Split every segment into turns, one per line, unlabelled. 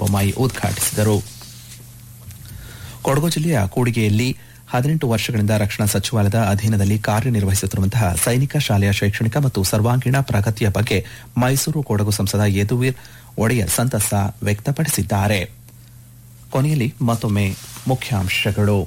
ಬೊಮ್ಮಾಯಿ ಉದ್ಘಾಟಿಸಿದರು ಕೊಡಗು ಜಿಲ್ಲೆಯ ಕೂಡಿಗೆಯಲ್ಲಿ ಹದಿನೆಂಟು ವರ್ಷಗಳಿಂದ ರಕ್ಷಣಾ ಸಚಿವಾಲಯದ ಅಧೀನದಲ್ಲಿ ಕಾರ್ಯನಿರ್ವಹಿಸುತ್ತಿರುವಂತಹ ಸೈನಿಕ ಶಾಲೆಯ ಶೈಕ್ಷಣಿಕ ಮತ್ತು ಸರ್ವಾಂಗೀಣ ಪ್ರಗತಿಯ ಬಗ್ಗೆ ಮೈಸೂರು ಕೊಡಗು ಸಂಸದ ಯದುವೀರ್ ಒಡೆಯರ್ ಸಂತಸ ವ್ಯಕ್ತಪಡಿಸಿದ್ದಾರೆ ಕೊನೆಯಲ್ಲಿ ಮತ್ತೊಮ್ಮೆ ಮುಖ್ಯಾಂಶಗಳು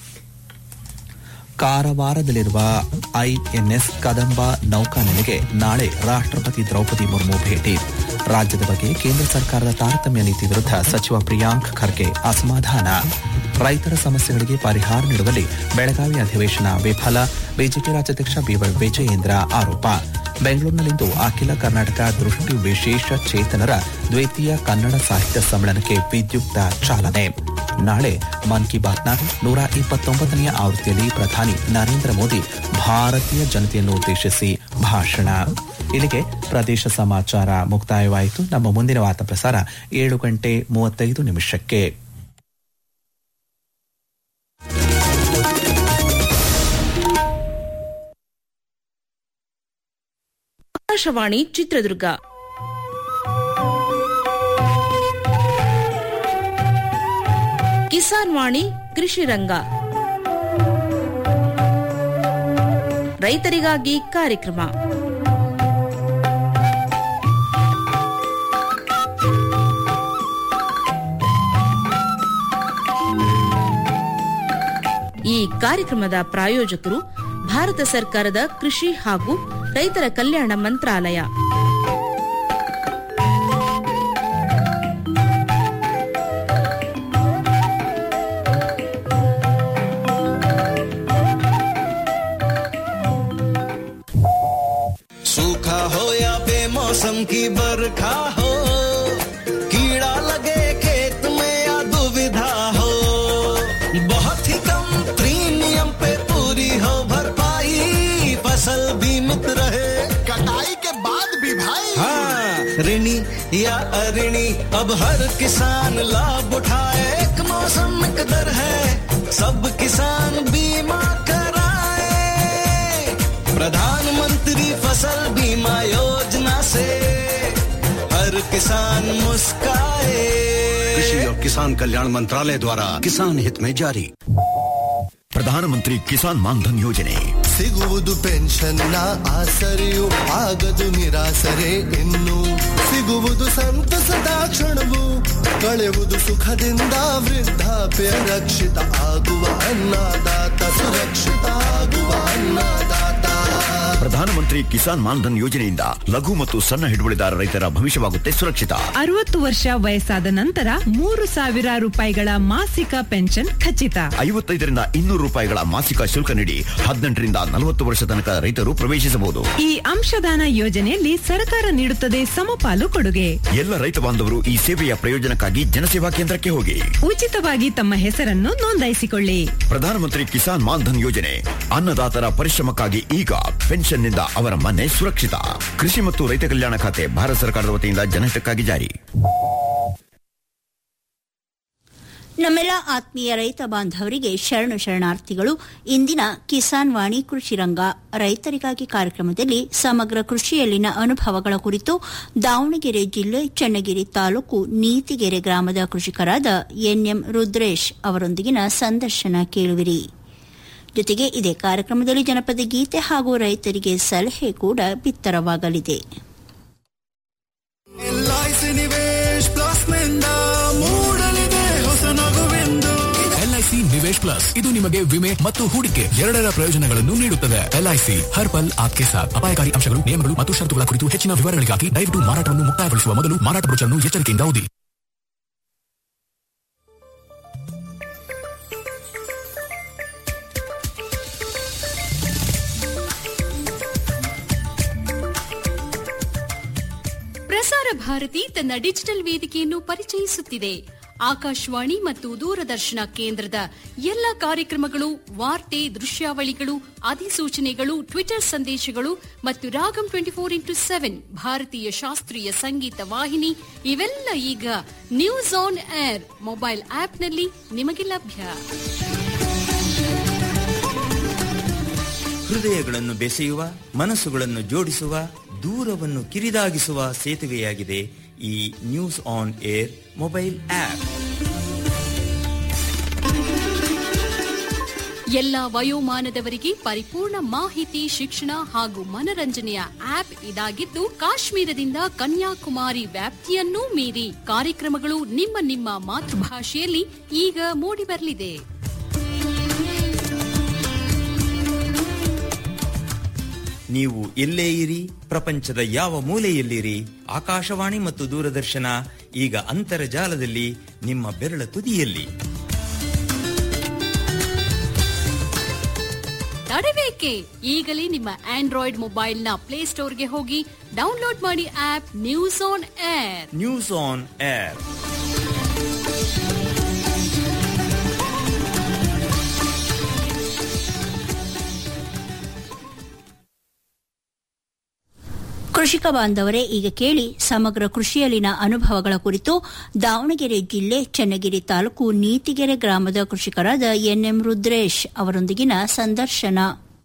ಕಾರವಾರದಲ್ಲಿರುವ ಐಎನ್ಎಸ್ ಕದಂಬ ನೌಕಾನೆಲೆಗೆ ನಾಳೆ ರಾಷ್ಟ್ರಪತಿ ದ್ರೌಪದಿ ಮುರ್ಮು ಭೇಟಿ ರಾಜ್ಯದ ಬಗ್ಗೆ ಕೇಂದ್ರ ಸರ್ಕಾರದ ತಾರತಮ್ಯ ನೀತಿ ವಿರುದ್ಧ ಸಚಿವ ಪ್ರಿಯಾಂಕ್ ಖರ್ಗೆ ಅಸಮಾಧಾನ ರೈತರ ಸಮಸ್ಯೆಗಳಿಗೆ ಪರಿಹಾರ ನೀಡುವಲ್ಲಿ ಬೆಳಗಾವಿ ಅಧಿವೇಶನ ವಿಫಲ ಬಿಜೆಪಿ ರಾಜ್ಯಾಧ್ಯಕ್ಷ ಬಿವೈ ವಿಜಯೇಂದ್ರ ಆರೋಪ ಬೆಂಗಳೂರಿನಲ್ಲಿಂದು ಅಖಿಲ ಕರ್ನಾಟಕ ದೃಷ್ಟಿ ವಿಶೇಷ ಚೇತನರ ದ್ವಿತೀಯ ಕನ್ನಡ ಸಾಹಿತ್ಯ ಸಮ್ಮೇಳನಕ್ಕೆ ವಿದ್ಯುಕ್ತ ಚಾಲನೆ ನಾಳೆ ಮನ್ ಕಿ ಬಾತ್ನ ನೂರ ಇಪ್ಪತ್ತೊಂಬತ್ತನೆಯ ಆವೃತ್ತಿಯಲ್ಲಿ ಪ್ರಧಾನಿ ನರೇಂದ್ರ ಮೋದಿ ಭಾರತೀಯ ಜನತೆಯನ್ನು ಉದ್ದೇಶಿಸಿ ಭಾಷಣ ಇಲ್ಲಿಗೆ ಪ್ರದೇಶ ಸಮಾಚಾರ ಮುಕ್ತಾಯವಾಯಿತು ನಮ್ಮ ಮುಂದಿನ ವಾರ್ತಾ ಪ್ರಸಾರ ಏಳು ಗಂಟೆ ಮೂವತ್ತೈದು ನಿಮಿಷಕ್ಕೆ
ಆಕಾಶವಾಣಿ ಚಿತ್ರದುರ್ಗ ಕಿಸಾನ್ ವಾಣಿ ಕೃಷಿ ರಂಗ ರೈತರಿಗಾಗಿ ಕಾರ್ಯಕ್ರಮ ಈ ಕಾರ್ಯಕ್ರಮದ ಪ್ರಾಯೋಜಕರು ಭಾರತ ಸರ್ಕಾರದ ಕೃಷಿ ಹಾಗೂ ರೈತರ ಕಲ್ಯಾಣ ಮಂತ್ರಾಲಯ
सूखा हो या बेमौसम की बरखा हो कीड़ा लगे खेत में या दुविधा हो बहुत ही कम प्रीमियम पे पूरी हो भरपाई फसल बीमित रहे
कटाई के बाद भी भाई
हाँ ऋणी या अऋणी अब हर किसान लाभ उठाए एक मौसम एक दर है सब किसान बीमा कराए प्रधानमंत्री फसल बीमा योजना से हर किसान मुस्काए
कृषि और किसान कल्याण मंत्रालय द्वारा किसान हित में जारी
ಪ್ರಧಾನಮಂತ್ರಿ ಕಿಸಾನ್ ಮಾನ್ಧನ್ ಯೋಜನೆ
ಸಿಗುವುದು ಪೆನ್ಷನ್ನ ಆಸರೆಯು ಆಗದು ನಿರಾಸರೆ ಇನ್ನು ಸಿಗುವುದು ಸಂತಸದ ಕ್ಷಣವು ಕಳೆಯುವುದು ಸುಖದಿಂದ ವೃದ್ಧಾಪ್ಯ ರಕ್ಷಿತ ಆಗುವ ಅನ್ನದಾತ ಸುರಕ್ಷಿತ ಆಗುವ ಅನ್ನದಾತ
ಪ್ರಧಾನಮಂತ್ರಿ ಕಿಸಾನ್ ಮಾನ್ಧನ್ ಯೋಜನೆಯಿಂದ ಲಘು ಮತ್ತು ಸಣ್ಣ ಹಿಡುವಳಿದಾರ ರೈತರ ಭವಿಷ್ಯವಾಗುತ್ತೆ ಸುರಕ್ಷಿತ
ಅರವತ್ತು ವರ್ಷ ವಯಸ್ಸಾದ ನಂತರ ಮೂರು ಸಾವಿರ ರೂಪಾಯಿಗಳ ಮಾಸಿಕ ಪೆನ್ಷನ್ ಖಚಿತ
ಐವತ್ತೈದರಿಂದ ಇನ್ನೂರು ರೂಪಾಯಿಗಳ ಮಾಸಿಕ ಶುಲ್ಕ ನೀಡಿ ಹದಿನೆಂಟರಿಂದ ನಲವತ್ತು ವರ್ಷ ತನಕ ರೈತರು ಪ್ರವೇಶಿಸಬಹುದು
ಈ ಅಂಶದಾನ ಯೋಜನೆಯಲ್ಲಿ ಸರ್ಕಾರ ನೀಡುತ್ತದೆ ಸಮಪಾಲು ಕೊಡುಗೆ
ಎಲ್ಲ ರೈತ ಬಾಂಧವರು ಈ ಸೇವೆಯ ಪ್ರಯೋಜನಕ್ಕಾಗಿ ಜನಸೇವಾ ಕೇಂದ್ರಕ್ಕೆ ಹೋಗಿ
ಉಚಿತವಾಗಿ ತಮ್ಮ ಹೆಸರನ್ನು ನೋಂದಾಯಿಸಿಕೊಳ್ಳಿ
ಪ್ರಧಾನಮಂತ್ರಿ ಕಿಸಾನ್ ಮಾನ್ಧನ್ ಯೋಜನೆ ಅನ್ನದಾತರ ಪರಿಶ್ರಮಕ್ಕಾಗಿ ಈಗ ಪೆನ್ಷನ್ನಿಂದ ಅವರ ಮನೆ ಸುರಕ್ಷಿತ ಕೃಷಿ ಮತ್ತು ರೈತ ಕಲ್ಯಾಣ ಖಾತೆ ಭಾರತ ಸರ್ಕಾರದ ವತಿಯಿಂದ ಜನಹಿತಕ್ಕಾಗಿ ಜಾರಿ
ನಮ್ಮೆಲ್ಲ ಆತ್ಮೀಯ ರೈತ ಬಾಂಧವರಿಗೆ ಶರಣು ಶರಣಾರ್ಥಿಗಳು ಇಂದಿನ ಕಿಸಾನ್ ವಾಣಿ ಕೃಷಿ ರಂಗ ರೈತರಿಗಾಗಿ ಕಾರ್ಯಕ್ರಮದಲ್ಲಿ ಸಮಗ್ರ ಕೃಷಿಯಲ್ಲಿನ ಅನುಭವಗಳ ಕುರಿತು ದಾವಣಗೆರೆ ಜಿಲ್ಲೆ ಚನ್ನಗಿರಿ ತಾಲೂಕು ನೀತಿಗೆರೆ ಗ್ರಾಮದ ಕೃಷಿಕರಾದ ಎನ್ಎಂ ರುದ್ರೇಶ್ ಅವರೊಂದಿಗಿನ ಸಂದರ್ಶನ ಕೇಳುವಿರಿ ಜೊತೆಗೆ ಇದೇ ಕಾರ್ಯಕ್ರಮದಲ್ಲಿ ಜನಪದ ಗೀತೆ ಹಾಗೂ ರೈತರಿಗೆ ಸಲಹೆ ಕೂಡ ಬಿತ್ತರವಾಗಲಿದೆ
ಎಲ್ಐಸಿ ನಿವೇಶ್ ಪ್ಲಸ್ ನಿಂದ ಮೂಡಲಿದೆ ಹೊಸ ನಗುವೆಂದು
ಎಲ್ಐಸಿ ನಿವೇಶ್ ಪ್ಲಸ್ ಇದು ನಿಮಗೆ ವಿಮೆ ಮತ್ತು ಹೂಡಿಕೆ ಎರಡರ ಪ್ರಯೋಜನಗಳನ್ನು ನೀಡುತ್ತದೆ ಎಲ್ಐಸಿ ಹರ್ ಪಲ್ ಆಪ್ಕೆ ಸಾಥ್ ಅಪಾಯಕಾರಿ ಅಂಶಗಳು ನಿಯಮಗಳು ಮತ್ತು ಷರತ್ತುಗಳ ಕುರಿತು ಹೆಚ್ಚಿನ ವಿವರಗಳಿಗಾಗಿ ದಯವಿಟ್ಟು ಮಾರಾಟವನ್ನು ಮುಕ್ತಾಯಗೊಳಿಸುವ ಮೊದಲು ಮಾರಾಟ ಬ್ರೋಚರ್ನ್ನು ಎಚ್ಚರಿಕೆಯಿಂದ ಓದಿ
ಪ್ರಸಾರ ಭಾರತಿ ತನ್ನ ಡಿಜಿಟಲ್ ವೇದಿಕೆಯನ್ನು ಪರಿಚಯಿಸುತ್ತಿದೆ ಆಕಾಶವಾಣಿ ಮತ್ತು ದೂರದರ್ಶನ ಕೇಂದ್ರದ ಎಲ್ಲ ಕಾರ್ಯಕ್ರಮಗಳು ವಾರ್ತೆ ದೃಶ್ಯಾವಳಿಗಳು ಅಧಿಸೂಚನೆಗಳು ಟ್ವಿಟರ್ ಸಂದೇಶಗಳು ಮತ್ತು Ragam twenty four into seven ಭಾರತೀಯ ಶಾಸ್ತ್ರೀಯ ಸಂಗೀತ ವಾಹಿನಿ ಇವೆಲ್ಲ ಈಗ ನ್ಯೂಸ್ ಆನ್ ಏರ್ ಮೊಬೈಲ್ ಆಪ್ನಲ್ಲಿ ನಿಮಗೆ ಲಭ್ಯ
ಹೃದಯಗಳನ್ನು ಬೆಸೆಯುವ ಮನಸ್ಸುಗಳನ್ನು ಜೋಡಿಸುವ ದೂರವನ್ನು ಕಿರಿದಾಗಿಸುವ ಸೇತುವೆಯಾಗಿದೆ ಈ news on air mobile app
ಎಲ್ಲ ವಯೋಮಾನದವರಿಗೆ ಪರಿಪೂರ್ಣ ಮಾಹಿತಿ ಶಿಕ್ಷಣ ಹಾಗೂ ಮನರಂಜನೆಯ ಆಪ್ ಇದಾಗಿದ್ದು ಕಾಶ್ಮೀರದಿಂದ ಕನ್ಯಾಕುಮಾರಿ ವ್ಯಾಪ್ತಿಯನ್ನೂ ಮೀರಿ ಕಾರ್ಯಕ್ರಮಗಳು ನಿಮ್ಮ ನಿಮ್ಮ ಮಾತೃಭಾಷೆಯಲ್ಲಿ ಈಗ ಮೂಡಿಬರಲಿದೆ
ನೀವು ಎಲ್ಲೇ ಇರಿ ಪ್ರಪಂಚದ ಯಾವ ಮೂಲೆಯಲ್ಲಿರಿ ಆಕಾಶವಾಣಿ ಮತ್ತು ದೂರದರ್ಶನ ಈಗ ಅಂತರ್ಜಾಲದಲ್ಲಿ ನಿಮ್ಮ ಬೆರಳ ತುದಿಯಲ್ಲಿ
ತಡಬೇಕೆ ಈಗಲೇ ನಿಮ್ಮ ಆಂಡ್ರಾಯ್ಡ್ ಮೊಬೈಲ್ನ ಪ್ಲೇಸ್ಟೋರ್ಗೆ ಹೋಗಿ ಡೌನ್ಲೋಡ್ ಮಾಡಿ app news on air
news on air
ಕೃಷಿಕ ಬಾಂಧವರೇ ಈಗ ಕೇಳಿ ಸಮಗ್ರ ಕೃಷಿಯಲ್ಲಿನ ಅನುಭವಗಳ ಕುರಿತು ದಾವಣಗೆರೆ ಜಿಲ್ಲೆ ಚನ್ನಗಿರಿ ತಾಲೂಕು ನೀತಿಗೆರೆ ಗ್ರಾಮದ ಕೃಷಿಕರಾದ ಎನ್ಎಂ ರುದ್ರೇಶ್ ಅವರೊಂದಿಗಿನ ಸಂದರ್ಶನ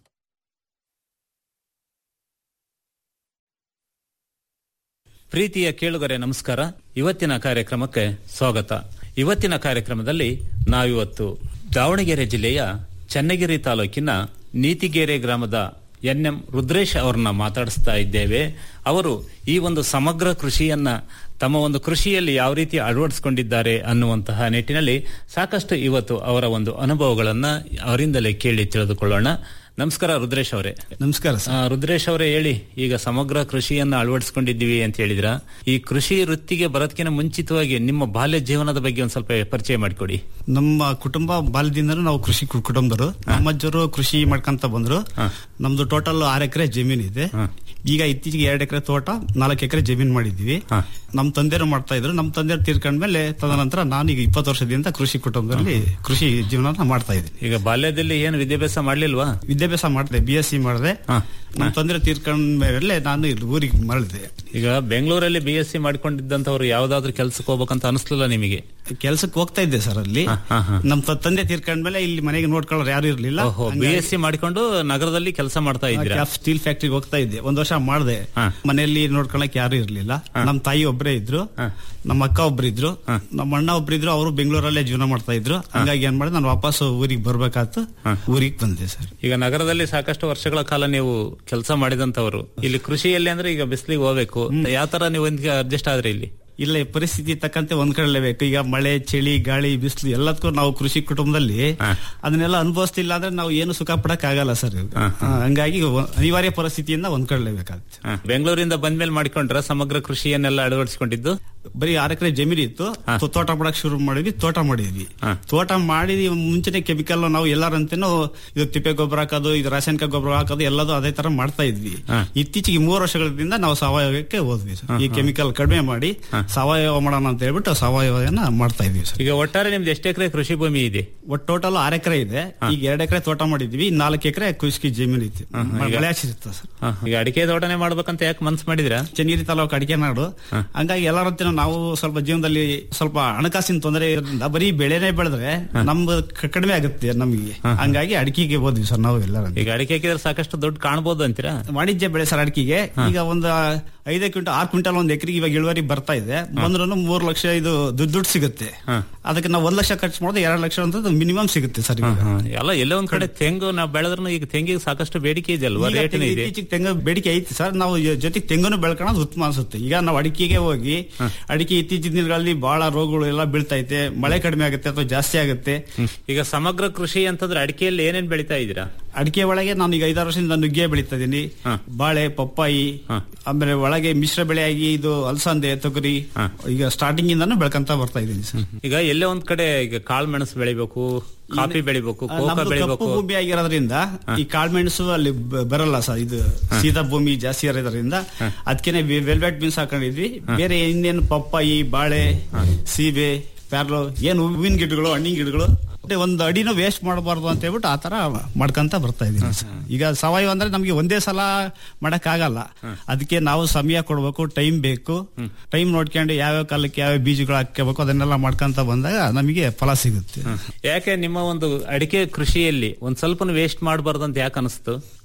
ಪ್ರೀತಿಯ ಕೇಳುಗರೆ ನಮಸ್ಕಾರ ಇವತ್ತಿನ ಕಾರ್ಯಕ್ರಮಕ್ಕೆ ಸ್ವಾಗತ ಇವತ್ತಿನ ಕಾರ್ಯಕ್ರಮದಲ್ಲಿ ನಾವಿವತ್ತು ದಾವಣಗೆರೆ ಜಿಲ್ಲೆಯ ಚನ್ನಗಿರಿ ತಾಲೂಕಿನ ನೀತಿಗೆರೆ ಗ್ರಾಮದ ಎನ್ ಎಂ ರುದ್ರೇಶ್ ಅವರನ್ನ ಮಾತಾಡಿಸ್ತಾ ಇದ್ದೇವೆ ಅವರು ಈ ಒಂದು ಸಮಗ್ರ ಕೃಷಿಯನ್ನ ತಮ್ಮ ಒಂದು ಕೃಷಿಯಲ್ಲಿ ಯಾವ ರೀತಿ ಅಳವಡಿಸಿಕೊಂಡಿದ್ದಾರೆ ಅನ್ನುವಂತಹ ನಿಟ್ಟಿನಲ್ಲಿ ಸಾಕಷ್ಟು ಇವತ್ತು ಅವರ ಒಂದು ಅನುಭವಗಳನ್ನ ಅವರಿಂದಲೇ ಕೇಳಿ ತಿಳಿದುಕೊಳ್ಳೋಣ ನಮಸ್ಕಾರ ರುದ್ರೇಶ್ ಅವರೇ
ನಮಸ್ಕಾರ
ಆ, ರುದ್ರೇಶ್ ಅವರೇ ಹೇಳಿ ಈಗ ಸಮಗ್ರ ಕೃಷಿಯನ್ನ ಅಳವಡಿಸಿಕೊಂಡಿದ್ದೀವಿ ಅಂತ ಹೇಳಿದ್ರ ಈ ಕೃಷಿ ವೃತ್ತಿಗೆ ಬರೋದಕ್ಕಿಂತ ಮುಂಚಿತವಾಗಿ ನಿಮ್ಮ ಬಾಲ್ಯ ಜೀವನದ ಬಗ್ಗೆ ಒಂದ್ ಸ್ವಲ್ಪ ಪರಿಚಯ ಮಾಡಿಕೊಡಿ
ನಮ್ಮ ಕುಟುಂಬ ಬಾಲ್ಯದಿಂದಲೂ ನಾವು ಕೃಷಿ ಕು- ಕುಟುಂಬರು ನಮ್ಮ ಅಜ್ಜರು ಕೃಷಿ ಮಾಡ್ಕೊಂತ ಬಂದ್ರು ನಮ್ದು ಟೋಟಲ್ ಆರು ಎಕರೆ ಜಮೀನ್ ಇದೆ ಈಗ ಇತ್ತೀಚೆಗೆ ಎರಡು ಎಕರೆ ತೋಟ ನಾಲ್ಕು ಎಕರೆ ಜಮೀನ್ ಮಾಡಿದೀವಿ ನಮ್ ತಂದೆರು ಮಾಡ್ತಾ ಇದ್ರು ನಮ್ ತಂದೆರು ತೀರ್ಕೊಂಡ್ಮೇಲೆ ತದನಂತರ ನಾನು ಈಗ ಇಪ್ಪತ್ತು ವರ್ಷದಿಂದ ಕೃಷಿ ಕುಟುಂಬದಲ್ಲಿ ಕೃಷಿ ಜೀವನ ಮಾಡ್ತಾ ಇದ್ದೀನಿ
ಈಗ ಬಾಲ್ಯದಲ್ಲಿ ಏನು ವಿದ್ಯಾಭ್ಯಾಸ ಮಾಡ್ಲಿಲ್ವಾ
ವಿದ್ಯಾಭ್ಯಾಸ ಮಾಡಿದೆ ಬಿ ಎಸ್ ಸಿ ಮಾಡಿದೆ ನಮ್ಮ ತಂದೆ ತೀರ್ಕೊಂಡ್ಮೇಲೆ ನಾನು ಇಲ್ಲಿ ಊರಿಗೆ ಮರಳಿದೆ
ಈಗ ಬೆಂಗಳೂರಲ್ಲಿ ಬಿ ಎಸ್ ಸಿ ಮಾಡ್ಕೊಂಡಿದ್ದಂತವ್ರು ಯಾವ್ದಾದ್ರು ಕೆಲ್ಸಕ್ಕೆ ಹೋಗ್ಬೇಕಂತ ಅನಿಸ್ಲಿಲ್ಲ ನಿಮಗೆ
ಕೆಲ್ಸಕ್ಕೆ ಹೋಗ್ತಾ ಇದ್ದೆ ಸರ್ ಅಲ್ಲಿ ನಮ್ ತ- ತಂದೆ ತೀರ್ಕೊಂಡ್ಮೇಲೆ ಇಲ್ಲಿ ಮನೆಗೆ ನೋಡ್ಕೊಳ್ಳೋರು ಯಾರು ಇರ್ಲಿಲ್ಲ
ಓಹೋ ಬಿ ಎಸ್ ಸಿ ಮಾಡಿಕೊಂಡು ನಗರದಲ್ಲಿ ಕೆಲಸ ಮಾಡ್ತಾ ಇದ್ದೀರಾ
ಕ್ಯಾಫ್ ಸ್ಟೀಲ್ ಫ್ಯಾಕ್ಟ್ರಿಗೆ ಹೋಗ್ತಾ ಇದ್ದೆ ಒಂದ್ ವರ್ಷ ಮಾಡಿದೆ ಮನೆಯಲ್ಲಿ ನೋಡ್ಕೊಳಕ್ ಯಾರು ಇರ್ಲಿಲ್ಲ ನಮ್ ತಾಯಿ ಒಬ್ಬರೇ ಇದ್ರು ನಮ್ಮ ಅಕ್ಕ ಒಬ್ರಿದ್ರು ನಮ್ಮ ಅಣ್ಣ ಒಬ್ರಿದ್ರು ಅವರು ಬೆಂಗಳೂರಲ್ಲೇ ಜೀವನ ಮಾಡ್ತಾ ಇದ್ರು ಹಂಗಾಗಿ ಏನ್ ಮಾಡಿದೆ ನಾನು ವಾಪಸ್ ಊರಿಗೆ ಬರ್ಬೇಕಾಯ್ತು ಊರಿಗೆ ಬಂದೆ ಸರ್
ಈಗ ನಗರದಲ್ಲಿ ಸಾಕಷ್ಟು ವರ್ಷಗಳ ಕಾಲ ನೀವು ಕೆಲಸ ಮಾಡಿದಂತವರು ಇಲ್ಲಿ ಕೃಷಿಯಲ್ಲಿ ಅಂದ್ರೆ ಈಗ ಬಿಸಿಲಿಗೆ ಹೋಗ್ಬೇಕು ಯಾವ ತರ ನೀವು ಅಡ್ಜಸ್ಟ್ ಆದ್ರಿ ಇಲ್ಲಿ
ಇಲ್ಲ ಈ ಪರಿಸ್ಥಿತಿ ತಕ್ಕಂತೆ ಹೊಂದ್ಕೊಳ್ಳೇಬೇಕು ಈಗ ಮಳೆ ಚಳಿ ಗಾಳಿ ಬಿಸಿಲು ಎಲ್ಲದಕ್ಕೂ ನಾವು ಕೃಷಿ ಕುಟುಂಬದಲ್ಲಿ ಅದನ್ನೆಲ್ಲ ಅನುಭವಿಸ್ತಿಲ್ಲ ಅಂದ್ರೆ ನಾವು ಏನು ಸುಖ ಪಡಕ್ ಆಗಲ್ಲ ಸರ್ ಹಂಗಾಗಿ ಒ- ಅನಿವಾರ್ಯ ಪರಿಸ್ಥಿತಿಯಿಂದ ಹೊಂದ್ಕೊಳ್ಳೇಬೇಕಾಗುತ್ತೆ
ಹ. ಬೆಂಗಳೂರಿಂದ ಬಂದ್ಮೇಲೆ ಮಾಡ್ಕೊಂಡ್ರ ಸಮಗ್ರ ಕೃಷಿಯನ್ನೆಲ್ಲ ಅಳವಡಿಸಿಕೊಂಡಿದ್ದು
ಬರೀ ಆರು ಎಕರೆ ಜಮೀನು ಇತ್ತು ತೋ- ತೋಟ ಮಾಡಕ್ ಶುರು ಮಾಡಿದ್ವಿ ತೋಟ ಮಾಡಿದ್ವಿ ತೋಟ ಮಾಡಿ ಮುಂಚೆನೆ ಕೆಮಿಕಲ್ ನಾವು ಎಲ್ಲರಂತೆನೂ ಇದು ತಿಪ್ಪೆ ಗೊಬ್ಬರ ಹಾಕೋದು ಇದು ರಾಸಾಯನಿಕ ಗೊಬ್ಬರ ಹಾಕೋದು ಎಲ್ಲದೂ ಅದೇ ತರ ಮಾಡ್ತಾ ಇದ್ವಿ ಇತ್ತೀಚೆಗೆ ಮೂರು ವರ್ಷಗಳಿಂದ ನಾವು ಸಾವಯವಕ್ಕೆ ಹೋದ್ವಿ ಸರ್. ಈ ಕೆಮಿಕಲ್ ಕಡಿಮೆ ಮಾಡಿ ಸಾವಯವ ಮಾಡೋಣ ಅಂತ ಹೇಳ್ಬಿಟ್ಟು ಸಾವಯವನ ಮಾಡ್ತಾ ಇದ್ವಿ ಸರ್
ಈಗ ಒಟ್ಟಾರೆ ನಿಮ್ದು ಎಷ್ಟು ಎಕರೆ ಕೃಷಿ ಭೂಮಿ ಇದೆ
ಒಟ್ಟು ಟೋಟಲ್ ಆರು ಎಕರೆ ಇದೆ ಈಗ ಎರಡು ಎಕರೆ ತೋಟ ಮಾಡಿದ್ವಿ ನಾಲ್ಕು ಎಕರೆ ಕೃಷಿ ಜಮೀನು ಇತ್ತು
ಈಗ-
ಮಳೆ ಹಚ್ಚಿರುತ್ತೆ ಸರ್
ಹ. ಈಗ ಅಡಿಕೆ ತೋಟನೇ ಮಾಡ್ಬೇಕಂತ ಯಾಕೆ ಮನ್ಸು ಮಾಡಿದ್ರ
ಚನ್ನಗಿರಿ ತಾಲೂಕು ಅಡಿಕೆ ನಾಡು ಹಂಗಾಗಿ ಎಲ್ಲರಂತೆ ನಾವು ಸ್ವಲ್ಪ ಜೀವನದಲ್ಲಿ ಸ್ವಲ್ಪ ಹಣಕಾಸಿನ ತೊಂದರೆ ಇರೋದ್ರಿಂದ ಬರೀ ಬೆಳೆನೇ ಬೆಳೆದ್ರೆ ನಮ್ದು ಕ- ಕಡಿಮೆ ಆಗುತ್ತೆ ನಮಗೆ ಹಂಗಾಗಿ ಅಡಿಕೆಗೆ ಹೋದ್ವಿ ಸರ್ ನಾವು ಎಲ್ಲರ
ಈಗ ಅಡಿಕೆ ಹಾಕಿದ್ರೆ ಸಾಕಷ್ಟು ದುಡ್ಡು ಕಾಣ್ಬೋದು ಅಂತೀರಾ
ವಾಣಿಜ್ಯ ಬೆಳೆ ಸರ್ ಅಡಿಕೆಗೆ ಈಗ ಒಂದು ಐದು ಕ್ವಿಂಟಲ್ ಆರು ಕ್ವಿಂಟಲ್ ಒಂದು ಎಕರೆಗೆ ಇವಾಗ ಇಳುವರಿ ಬರ್ತಾ ಇದೆ ಬಂದ್ರೂ ಮೂರು ಲಕ್ಷ ಇದು ದುಡ್ಡು ದುಡ್ಡು ಸಿಗುತ್ತೆ ಅದಕ್ಕೆ ನಾವು ಒಂದ್ ಲಕ್ಷ ಖರ್ಚು ಮಾಡಿದ್ರೆ ಎರಡು ಲಕ್ಷ ಅಂತ ಮಿನಿಮಮ್ ಸಿಗುತ್ತೆ ಸರ್ ಇವಾಗ.
ಎಲ್ಲ ಎಲ್ಲೋ ಒಂದ್ ಕಡೆ ತೆಂಗು ನಾವು ಬೆಳೆದ್ರು ಈಗ ತೆಂಗಿಗೆ ಸಾಕಷ್ಟು ಬೇಡಿಕೆ ಇದೆ ಅಲ್ವಾ
ಈಗ
ರೇಟ್
ತೆಂಗು
ಇದೆ
ಇತ್ತೀಚೆಗೆ ತೆಂಗು ಬೇಡಿಕೆ ಐತಿ ಸರ್ ನಾವು ಜೊ- ಜೊತೆಗೆ ತೆಂಗನ್ನು ಬೆಳ್ಕೊಳ್ಳೋದು ಉತ್ತಮ ಅನ್ಸುತ್ತೆ ಈಗ ನಾವು ಅಡಿಕೆಗೆ ಹೋಗಿ ಅಡಿಕೆ ಇತ್ತೀಚಿನ ದಿನಗಳಲ್ಲಿ ಬಹಳ ರೋಗಗಳು ಎಲ್ಲ ಬೀಳ್ತೈತೆ ಮಳೆ ಕಡಿಮೆ ಆಗುತ್ತೆ ಅಥವಾ ಜಾಸ್ತಿ ಆಗುತ್ತೆ
ಈಗ ಸಮಗ್ರ ಕೃಷಿ ಅಂತಂದ್ರೆ ಅಡಿಕೆಯಲ್ಲಿ ಏನೇನ್ ಬೆಳಿತಾ ಇದ್ದೀರಾ
ಅಡಿಕೆ ಒಳಗೆ ನಾನು ಈಗ ಐದಾರು ವರ್ಷದಿಂದ ನುಗ್ಗೆ ಬೆಳೀತಾ ಇದೀನಿ ಬಾಳೆ ಪಪ್ಪಾಯಿ ಆಮೇಲೆ ಒಳಗೆ ಮಿಶ್ರ ಬೆಳೆಯಾಗಿ ಇದು ಅಲಸಂದೆ ತೊಗರಿ ಈಗ ಸ್ಟಾರ್ಟಿಂಗ್ ಇಂದಾನು ಬೆಳ್ಕೊಂತ ಬರ್ತಾ ಇದೀನಿ ಸರ್
ಈಗ ಎಲ್ಲೇ ಒಂದ್ ಕಡೆ ಈಗ ಕಾಳು ಮೆಣಸು ಬೆಳಿಬೇಕು ಕಾಫಿ ಬೆಳಿಬೇಕು ಕೋಕಾ
ನಮ್ದು ಕಪ್ಪು
ಬೆಳಿಬೇಕು
ಭೂಮಿ ಆಗಿರೋದ್ರಿಂದ ಈ ಕಾಳ್ಮೆಣಸು ಅಲ್ಲಿ ಬ- ಬರಲ್ಲ ಸರ್ ಇದು ಸೀದಾ ಭೂಮಿ ಜಾಸ್ತಿ ಇರೋದ್ರಿಂದ ಅದಕ್ಕೆ ವೆಲ್ವೆಟ್ ಬೀನ್ಸ್ ಹಾಕೊಂಡಿದ್ವಿ ಬೇರೆ ಇನ್ನೇನು ಪಪ್ಪಾಯಿ ಬಾಳೆ ಸೀಬೆ ಪ್ಯಾರ್ಲು ಏನು ಹೂವಿನ ಗಿಡಗಳು ಹಣ್ಣಿನ ಗಿಡಗಳು ಮತ್ತೆ ಒಂದು ಅಡಿನೂ ವೇಸ್ಟ್ ಮಾಡಬಾರ್ದು ಅಂತ ಹೇಳ್ಬಿಟ್ಟು ಆ ತರ ಮಾಡ್ಕೊಂತ ಬರ್ತಾ ಇದೀನಿ ಸರ್. ಈಗ ಸಾವಯವ ಅಂದ್ರೆ ನಮ್ಗೆ ಒಂದೇ ಸಲ ಮಾಡಕ್ ಆಗಲ್ಲ ಅದಕ್ಕೆ ನಾವು ಸಮಯ ಕೊಡ್ಬೇಕು ಟೈಮ್ ಬೇಕು ಟೈಮ್ ನೋಡ್ಕೊಂಡು ಯಾವ್ಯಾವ ಕಾಲಕ್ಕೆ ಯಾವ ಬೀಜಗಳು ಹಾಕಬೇಕು ಅದನ್ನೆಲ್ಲ ಮಾಡ್ಕೊಂತ ಬಂದಾಗ ನಮಗೆ ಫಲ ಸಿಗುತ್ತೆ
ಯಾಕೆ ನಿಮ್ಮ ಒಂದು ಅಡಿಕೆ ಕೃಷಿಯಲ್ಲಿ ಒಂದ್ ಸ್ವಲ್ಪ ವೇಸ್ಟ್ ಮಾಡಬಾರ್ದು ಅಂತ ಯಾಕೆ ಅನಿಸ್ತು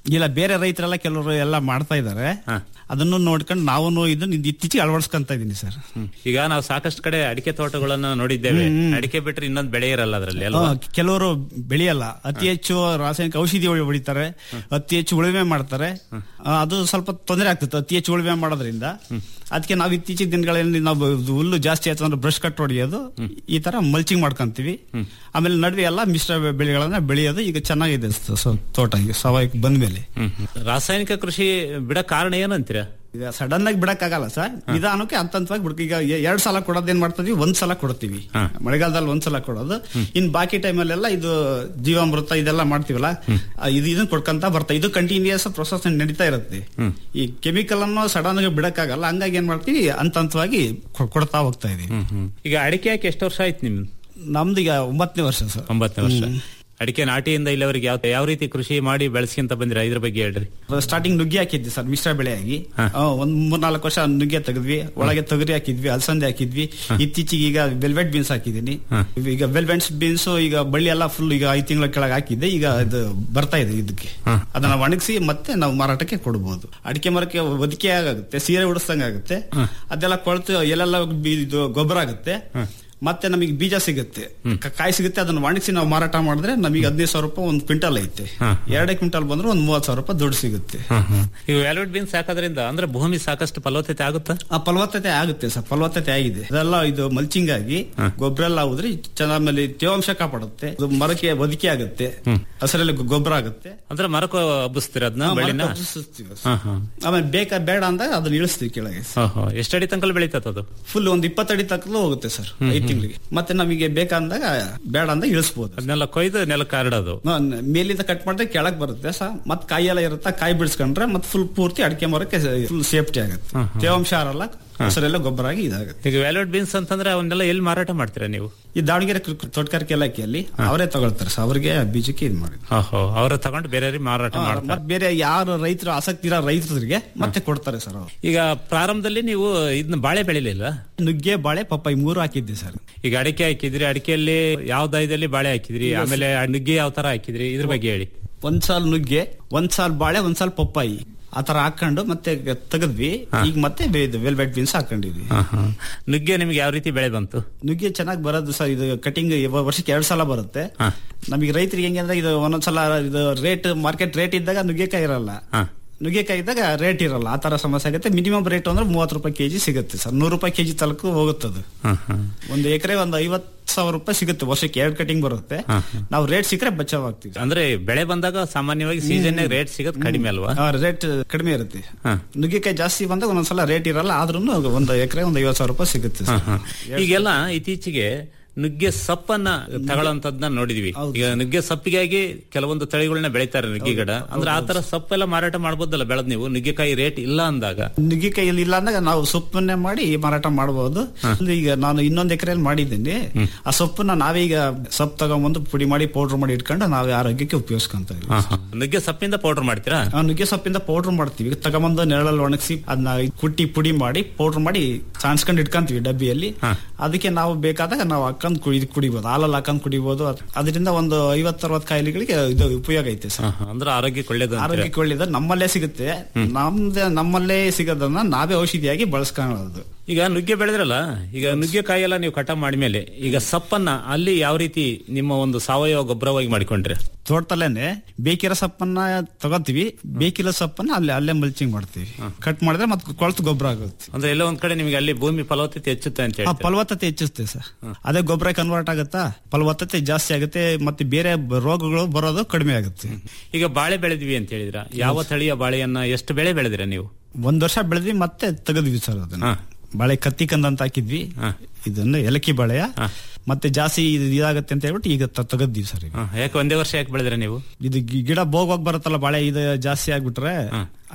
ಇಲ್ಲ ಬೇರೆ ರೈತರೆಲ್ಲ ಕೆಲವರು ಎಲ್ಲ ಮಾಡ್ತಾ ಇದ್ದಾರೆ ಅದನ್ನು ನೋಡ್ಕೊಂಡು ನಾವು ಇದನ್ನ ಇತ್ತೀಚೆಗೆ ಅಳವಡಿಸ್ಕೊಂತ ಇದೀನಿ ಸರ್
ಈಗ ನಾವು ಸಾಕಷ್ಟು ಕಡೆ ಅಡಿಕೆ ತೋಟಗಳನ್ನು ನೋಡಿದ್ದೇವೆ ಅಡಿಕೆ ಬಿಟ್ರೆ ಇನ್ನೊಂದು ಬೆಳೆ ಇರಲ್ಲ ಅದರಲ್ಲಿ ಅಲ್ವಾ
ಆ, ಕೆಲವರು ಬೆಳೆಯಲ್ಲ ಅತಿ ಹೆಚ್ಚು ರಾಸಾಯನಿಕ ಔಷಧಿ ಹೊಡಿ- ಹೊಡಿತಾರೆ ಅತಿ ಹೆಚ್ಚು ಉಳುಮೆ ಮಾಡ್ತಾರೆ ಆ, ಅದು ಸ್ವಲ್ಪ ತೊಂದರೆ ಆಗ್ತದೆ ಅತಿ ಹೆಚ್ಚು ಉಳುಮೆ ಮಾಡೋದ್ರಿಂದ ಅದಕ್ಕೆ ನಾವು ಇತ್ತೀಚಿನ ದಿನಗಳಲ್ಲಿ ನಾವು ಇದು ಹುಲ್ಲು ಜಾಸ್ತಿ ಆಯ್ತು ಅಂದ್ರೆ ಬ್ರಷ್ ಕಟ್ ಹೊಡೆಯೋದು ಈ ತರ ಮಲ್ಚಿಂಗ್ ಮಾಡ್ಕೊಂತೀವಿ ಆಮೇಲೆ ನಡುವೆ ಎಲ್ಲ ಮಿಶ್ರ ಬೆಳೆಗಳನ್ನ ಬೆಳೆಯೋದು ಈಗ ಚೆನ್ನಾಗಿದೆ ಸ- ಸ- ತೋಟ ಈಗ ಸಾವಯವ ಬಂದ್ಮೇಲೆ
ರಾಸಾಯನಿಕ ಕೃಷಿ ಬಿಡ ಕಾರಣ ಏನಂತೀರಾ
ಈಗ ಸಡನ್ ಆಗಿ ಬಿಡಕ್ಕಾಗಲ್ಲ ಸರ್ ನಿಧಾನಕ್ಕೆ ಹಂತ ಹಂತವಾಗಿ ಬಿಡ್ಕ ಈಗ ಎ- ಎರಡ್ ಸಲ ಕೊಡೋದ್ ಏನ್ ಮಾಡ್ತೀವಿ ಒಂದ್ ಸಲ ಕೊಡ್ತೀವಿ ಮಳೆಗಾಲದಲ್ಲಿ ಒಂದ್ ಸಲ ಕೊಡೋದು ಇನ್ ಬಾಕಿ ಟೈಮಲ್ಲೆಲ್ಲ ಇದು ಜೀವಾಮೃತ ಇದೆಲ್ಲ ಮಾಡ್ತೀವಲ್ಲ ಆ, ಇದು ಇದನ್ನ ಕೊಡ್ಕೊಂತ ಬರ್ತಾ ಇದು ಕಂಟಿನ್ಯೂಸ್ ಪ್ರೊಸೆಸ್ ನಡೀತಾ ಇರುತ್ತೆ ಈ ಕೆಮಿಕಲ್ ಅನ್ನು ಸಡನ್ ಆಗಿ ಬಿಡಕ್ಕಾಗಲ್ಲ ಹಂಗಾಗಿ ಏನ್ ಮಾಡ್ತೀವಿ ಹಂತ ಹಂತವಾಗಿ ಕೊ- ಕೊಡ್ತಾ ಹೋಗ್ತಾ ಇದೀವಿ
ಈಗ ಅಡಿಕೆ ಹಾಕಿ ಎಷ್ಟು ವರ್ಷ ಆಯ್ತು ನಿಮ್ದು
ನಮ್ದು ಈಗ ಒಂಬತ್ತನೇ ವರ್ಷ ಸರ್
ಒಂಬತ್ತನೇ ವರ್ಷ ಅಡಿಕೆ ನಾಟಿಯಿಂದ ಇಲ್ಲಿವರೆಗೆ ಯಾವ ಯಾವ ರೀತಿ ಕೃಷಿ ಮಾಡಿ ಬೆಳೆಸ್ಕೊಂತ ಬಂದಿರ ಇದ್ರ ಬಗ್ಗೆ ಹೇಳ್ರಿ
ಸ್ಟಾರ್ಟಿಂಗ್ ನುಗ್ಗಿ ಹಾಕಿದ್ವಿ ಸರ್ ಮಿಶ್ರ ಬೆಳೆಯಾಗಿ ಆ, ಒಂದ್ ಮೂರ್ನಾಲ್ಕು ವರ್ಷ ನುಗ್ಗೆ ತೆಗೆದ್ವಿ ಒಳಗೆ ತೊಗರಿ ಹಾಕಿದ್ವಿ ಅಲಸಂದೆ ಹಾಕಿದ್ವಿ ಇತ್ತೀಚೆಗೆ ಈಗ ವೆಲ್ವೆಟ್ ಬೀನ್ಸ್ ಹಾಕಿದೀನಿ ಈಗ ವೆಲ್ವೆಟ್ ಬೀನ್ಸ್ ಈಗ ಬಳ್ಳಿ ಎಲ್ಲ ಫುಲ್ ಈಗ ಐದು ತಿಂಗಳ ಕೆಳಗೆ ಹಾಕಿದ್ದೆ ಈಗ ಇದು ಬರ್ತಾ ಇದೆ ಇದಕ್ಕೆ ಅದನ್ನ ಒಣಗಿಸಿ ಮತ್ತೆ ನಾವು ಮಾರಾಟಕ್ಕೆ ಕೊಡಬಹುದು ಅಡಿಕೆ ಮರಕ್ಕೆ ಒದಿಕೆ ಆಗುತ್ತೆ ಸೀರೆ ಉಡಿಸ್ದಂಗ ಆಗುತ್ತೆ ಅದೆಲ್ಲ ಕೊಳ್ತು ಎಲ್ಲೆಲ್ಲ ಬಿ- ಇದು ಗೊಬ್ಬರ ಆಗುತ್ತೆ ಮತ್ತೆ ನಮಗೆ ಬೀಜ ಸಿಗುತ್ತೆ ಕ- ಕಾಯಿ ಸಿಗುತ್ತೆ ಅದನ್ನ ಒಣಗಿಸಿ ನಾವು ಮಾರಾಟ ಮಾಡಿದ್ರೆ ನಮಗೆ ಹದಿನೈದು ಸಾವಿರ ರೂಪಾಯಿ ಒಂದು ಕ್ವಿಂಟಲ್ ಐತೆ ಎರಡೇ ಕ್ವಿಂಟಲ್ ಬಂದ್ರೆ ಒಂದು ಮೂವತ್ತು ಸಾವಿರ ರೂಪಾಯಿ ದುಡ್ಡು ಸಿಗುತ್ತೆ
ಈಗ ವ್ಯಾಲ್ಯೂಡ್ ಬೀನ್ಸ್ ಹಾಕೋದ್ರಿಂದ ಅಂದ್ರೆ ಭೂಮಿ ಸಾಕಷ್ಟು ಫಲವತ್ತತೆ ಆಗುತ್ತಾ
ಆ ಫಲವತ್ತತೆ ಆಗುತ್ತೆ ಸರ್ ಫಲವತ್ತತೆ ಆಗಿದೆ ಅದೆಲ್ಲ ಇದು ಮಲ್ಚಿಂಗ್ ಆಗಿ ಗೊಬ್ಬರ ಎಲ್ಲ ಹೋದ್ರೆ ಚೆನ್ನಾಗಿ ಆಮೇಲೆ ತೇವಾಂಶ ಕಾಪಾಡುತ್ತೆ ಇದು ಮರಕ್ಕೆ ಬದುಕಿ ಆಗುತ್ತೆ ಹಸರಲ್ಲಿ ಗೊಬ್ಬರ ಆಗುತ್ತೆ
ಅಂದ್ರೆ ಮರಕ್ಕೆ ಹಬ್ಬಿಸ್ತೀರ ಅದನ್ನ
ಆ,
ಬೆಳಿನ
ಮರಕ್ಕೆ ಹಬ್ಬಿಸ್ತೀವಿ ಸರ್. ಆಮೇಲೆ ಬೇಕಾ ಬೇಡ ಅಂದಾಗ ಅದನ್ನ ಇಳಿಸ್ತೀವಿ ಕೆಳಗೆ
ಎಷ್ಟಡಿ ತನಕ ಬೆಳೀತದ ಅದು
ಫುಲ್ ಒಂದ್ ಇಪ್ಪತ್ತಡಿ ತಕ್ಕಲು ಹೋಗುತ್ತೆ ಸರ್ ಐದು ತಿಂಗಳಿಗೆ ಮತ್ತೆ ನಮಗೆ ಬೇಕಂದಾಗ ಬೇಡ ಅಂದಾಗ ಇಳಿಸ್ಬೋದು
ಅದನ್ನೆಲ್ಲ ಕೊಯ್ದು ನೆಲಕ್ಕೆ ಹರಡೋದು
ನ- ನ- ಮೇಲಿಂದ ಕಟ್ ಮಾಡಿದ್ರೆ ಕೆಳಗ್ ಬರುತ್ತೆ ಸರ್ ಮತ್ ಕಾಯಿ ಎಲ್ಲ ಇರುತ್ತೆ ಕಾಯಿ ಬಿಡಿಸ್ಕೊಂಡ್ರೆ ಮತ್ತೆ ಫುಲ್ ಪೂರ್ತಿ ಅಡಿಕೆ ಮರಕ್ಕೆ ಫುಲ್ ಸೇಫ್ಟಿ ಆಗುತ್ತೆ ತೇವಾಂಶ ಆರಲ್ಲ ಹಸರೆಲ್ಲ ಗೊಬ್ಬರ ಆಗಿ ಇದಾಗುತ್ತೆ
ಈಗ ವ್ಯಾಲ್ಯೂಡ್ ಬೀನ್ಸ್ ಅಂತಂದ್ರೆ ಅವನ್ನೆಲ್ಲ ಎಲ್ಲಿ ಮಾರಾಟ ಮಾಡ್ತೀರಾ ನೀವು
ಈ ದಾವಣಗೆರೆ ಕೃ- ತೋಟಗಾರಿಕೆ ಇಲಾಖೆಯಲ್ಲಿ ಅವರೇ ತಗೊಳ್ತಾರೆ ಸರ್ ಅವ್ರಿಗೆ ಬೀಜಕ್ಕೆ ಇದು ಮಾಡಿ
ಓಹೋ ಅವ್ರ ತಗೊಂಡು ಬೇರೆ ಮಾರಾಟ ಮಾಡ್ತಾರೆ
ಮತ್ತೆ ಬೇರೆ ಯಾರು ರೈತರು ಆಸಕ್ತಿ ಇರೋ ರೈತರಿಗೆ ಮತ್ತೆ ಕೊಡ್ತಾರೆ ಸರ್ ಅವರು
ಈಗ ಪ್ರಾರಂಭದಲ್ಲಿ ನೀವು ಇದನ್ನ ಬಾಳೆ ಬೆಳಿಲಿಲ್ಲ
ನುಗ್ಗೆ ಬಾಳೆ ಪಪ್ಪಾಯಿ ಮೂರು ಹಾಕಿದ್ದೆ ಸರ್
ಈಗ ಅಡಿಕೆ ಹಾಕಿದ್ರಿ ಅಡಿಕೆಯಲ್ಲಿ ಯಾವ ದಯದಲ್ಲಿ ಬಾಳೆ ಹಾಕಿದ್ರಿ
ಇಲ್ಲ
ಆಮೇಲೆ ಆ ನುಗ್ಗೆ ಯಾವ ತರ ಹಾಕಿದ್ರಿ ಇದ್ರ ಬಗ್ಗೆ ಹೇಳಿ
ಒಂದ್ ಸಾಲ್ ನುಗ್ಗೆ ಒಂದ್ ಸಾಲ್ ಬಾಳೆ ಒಂದ್ ಸಾಲ್ ಪಪ್ಪಾಯಿ ಆತರ ಹಾಕೊಂಡು ಮತ್ತೆ ತೆಗೆದ್ವಿ ಈಗ ಮತ್ತೆ ವೆಲ್ವೆಟ್ ಬೀನ್ಸ್ ಹಾಕೊಂಡಿದ್ವಿ
ನುಗ್ಗೆ ನಿಮ್ಗೆ ಯಾವ ರೀತಿ ಬೆಳೆ ಬಂತು
ನುಗ್ಗೆ ಚೆನ್ನಾಗಿ ಬರೋದು ಸರ್ ಇದು ಕಟಿಂಗ್ ವರ್ಷಕ್ಕೆ ಎರಡ್ ಸಲ ಬರುತ್ತೆ ನಮಗೆ ರೈತರಿಗೆ ಹೆಂಗೆ ಅಂದ್ರೆ ಇದು ಒಂದೊಂದ್ಸಲ ಇದು ರೇಟ್ ಮಾರ್ಕೆಟ್ ರೇಟ್ ಇದ್ದಾಗ ನುಗ್ಗೆಕಾಯಿ ಇರಲ್ಲ ನುಗ್ಗೆಕಾಯಿ ಇದ್ದಾಗ ರೇಟ್ ಇರಲ್ಲ ಆ ತರ ಸಮಸ್ಯೆ ಆಗುತ್ತೆ ಮಿನಿಮಮ್ ರೇಟ್ ಅಂದ್ರೆ ಮೂವತ್ತು ರೂಪಾಯಿ ಕೆಜಿ ಸಿಗುತ್ತೆ ಸರ್ ನೂರು ರೂಪಾಯಿ ಕೆಜಿ ತಲಕು ಹೋಗುತ್ತದು ಒಂದು ಎಕರೆ ಒಂದು ಐವತ್ ಸಾವಿರ ರೂಪಾಯಿ ಸಿಗುತ್ತೆ ವರ್ಷಕ್ಕೆ ಎರಡು ಕಟಿಂಗ್ ಬರುತ್ತೆ ನಾವು ರೇಟ್ ಸಿಕ್ಕರೆ ಬಚಾವಾಗ್ತೀವಿ
ಅಂದ್ರೆ ಬೆಳೆ ಬಂದಾಗ ಸಾಮಾನ್ಯವಾಗಿ ಸೀಸನ್ ರೇಟ್ ಸಿಗೋದು ಕಡಿಮೆ ಅಲ್ವಾ
ರೇಟ್ ಕಡಿಮೆ ಇರುತ್ತೆ ನುಗ್ಗೆಕಾಯಿ ಜಾಸ್ತಿ ಬಂದಾಗ ಒಂದೊಂದ್ಸಲ ರೇಟ್ ಇರಲ್ಲ ಆದ್ರೂ ಒಂದು ಎಕರೆ ಒಂದು ಐವತ್ ಸಾವಿರ ರೂಪಾಯಿ ಸಿಗುತ್ತೆ ಸರ್.
ಈಗೆಲ್ಲ ಇತ್ತೀಚೆಗೆ ನುಗ್ಗೆ ಸಪ್ಪನ್ನ ತಗೊಳ್ಳೋಂಥದ್ನ ನೋಡಿದ್ವಿ ಈಗ ನುಗ್ಗೆ ಸಪ್ಪಿಗಾಗಿ ಕೆಲವೊಂದು ತಳಿಗಳನ್ನ ಬೆಳಿತಾರೆ ನುಗ್ಗೆ ಗಿಡ ಅಂದ್ರೆ ಆ ತರ ಸಪ್ಪೆಲ್ಲ ಮಾರಾಟ ಮಾಡ್ಬೋದಲ್ಲ ಬೆಳೆದ್ ನೀವು ನುಗ್ಗೆಕಾಯಿ ರೇಟ್ ಇಲ್ಲ ಅಂದಾಗ
ನುಗ್ಗೆಕಾಯಿ ಇಲ್ಲ ಅಂದಾಗ ನಾವು ಸೊಪ್ಪನ್ನೇ ಮಾಡಿ ಮಾರಾಟ ಮಾಡಬಹುದು ಈಗ ನಾನು ಇನ್ನೊಂದು ಎಕರೆಯಲ್ಲಿ ಮಾಡಿದ್ದೀನಿ ಆ ಸೊಪ್ಪನ್ನ ನಾವೇ ಈಗ ಸೊಪ್ಪು ತಗೊಂಬಂದು ಪುಡಿ ಮಾಡಿ ಪೌಡರ್ ಮಾಡಿ ಇಟ್ಕೊಂಡು ನಾವೇ ಆರೋಗ್ಯಕ್ಕೆ ಉಪಯೋಗಿಸ್ಕೊಂತ ಇದೀವಿ
ಹಾ, ಹಾ. ನುಗ್ಗೆ ಸಪ್ಪಿಂದ ಪೌಡರ್ ಮಾಡ್ತೀರಾ
ಆ ನುಗ್ಗೆ ಸೊಪ್ಪಿಂದ ಪೌಡರ್ ಮಾಡ್ತೀವಿ ತಗೊಂಬಂದು ನೆರಳಲ್ಲಿ ಒಣಗಿಸಿ ಅದನ್ನ ಕುಟ್ಟಿ ಪುಡಿ ಮಾಡಿ ಪೌಡರ್ ಮಾಡಿ ಸಾಣಿಸ್ಕೊಂಡು ಇಟ್ಕೊಂತೀವಿ ಡಬ್ಬಿಯಲ್ಲಿ ಅದಕ್ಕೆ ನಾವು ಬೇಕಾದಾಗ ನಾವು ಹಾಕೊಂಡು ಕುಡಿ ಕುಡಿಬಹುದು ಹಾಲಲ್ಲಿ ಹಾಕೊಂಡು ಕುಡಿಬಹುದು ಅದರಿಂದ ಒಂದು ಐವತ್ತು ಅರವತ್ತು ಕಾಯಿಲೆಗಳಿಗೆ ಇದು ಉಪಯೋಗ ಐತೆ ಸರ್
ಹಾ, ಹಾ. ಅಂದ್ರೆ ಆರೋಗ್ಯಕ್ಕೆ ಒಳ್ಳೇದು ಅಂತೀರಾ?
ಆರೋಗ್ಯಕ್ಕೆ ಒಳ್ಳೇದು ನಮ್ಮಲ್ಲೇ ಸಿಗುತ್ತೆ ನಮ್ದೇ ನಮ್ಮಲ್ಲೇ ಸಿಗೋದನ್ನ ನಾವೇ ಔಷಧಿಯಾಗಿ ಬಳಸ್ಕೊಳ್ಳೋದು
ಈಗ ನುಗ್ಗೆ ಬೆಳೆದ್ರಲ್ಲ ಈಗ ನುಗ್ಗೆಕಾಯಿ ಎಲ್ಲ ನೀವು ಕಟಾವ್ ಮಾಡಿದ್ಮೇಲೆ ಈಗ ಸಪ್ಪನ್ನ ಅಲ್ಲಿ ಯಾವ ರೀತಿ ನಿಮ್ಮ ಒಂದು ಸಾವಯವ ಗೊಬ್ಬರವಾಗಿ ಮಾಡಿಕೊಂಡ್ರೆ
ತೋಟದಲ್ಲೇನೆ ಬೇಕಿರೋ ಸೊಪ್ಪನ್ನ ತಗೋತೀವಿ ಬೇಕಿರೋ ಸೊಪ್ಪನ್ನ ಅಲ್ಲಿ ಅಲ್ಲೇ ಮಲ್ಚಿಂಗ್ ಮಾಡ್ತೀವಿ ಕಟ್ ಮಾಡಿದ್ರೆ ಮತ್ತೆ ಕೊಳತು ಗೊಬ್ಬರ ಆಗುತ್ತೆ
ಅಂದ್ರೆ ಎಲ್ಲ ಒಂದ್ ಕಡೆ ನಿಮಗೆ ಅಲ್ಲಿ ಭೂಮಿ ಫಲವತ್ತತೆ ಹೆಚ್ಚುತ್ತೆ ಅಂತ
ಆ
ಹೇಳಿ
ಫಲವತ್ತತೆ ಹೆಚ್ಚುತ್ತೆ ಸರ್ ಅದೇ ಗೊಬ್ಬರ ಕನ್ವರ್ಟ್ ಆಗುತ್ತಾ ಫಲವತ್ತತೆ ಜಾಸ್ತಿ ಆಗುತ್ತೆ ಮತ್ತೆ ಬೇರೆ ಬ- ರೋಗಗಳು ಬರೋದು ಕಡಿಮೆ ಆಗುತ್ತೆ
ಈಗ ಬಾಳೆ ಬೆಳೆದ್ವಿ ಅಂತ ಹೇಳಿದ್ರ ಯಾವ ತಳಿಯ ಬಾಳೆಯನ್ನ ಎಷ್ಟು ಬೆಳೆ ಬೆಳೆದಿರ ನೀವು
ಒಂದ್ ವರ್ಷ ಬೆಳೆದ್ವಿ ಮತ್ತೆ ತೆಗೆದ್ವಿ ಸರ್ ಅದನ್ನ ಬಾಳೆ ಕತ್ತಿ ಕಂದ ಅಂತ ಹಾಕಿದ್ವಿ ಇದನ್ನ ಏಲಕ್ಕಿ ಬಾಳೆಯ ಮತ್ತೆ ಜಾಸ್ತಿ ಇದು ಇದಾಗತ್ತೆ ಅಂತ ಹೇಳ್ಬಿಟ್ಟು ಈಗ ತ- ತೆಗೆದ್ವಿ ಸರ್ ಈಗ
ಹ, ಯಾಕೆ ಒಂದೇ ವರ್ಷ ಯಾಕೆ ಬೆಳೆದ್ರೆ ನೀವು
ಇದು ಗಿ- ಗಿಡ ಬೋಗೋಗ್ ಬರುತ್ತಲ್ಲ ಬಾಳೆ ಇದು ಜಾಸ್ತಿ ಆಗ್ಬಿಟ್ರೆ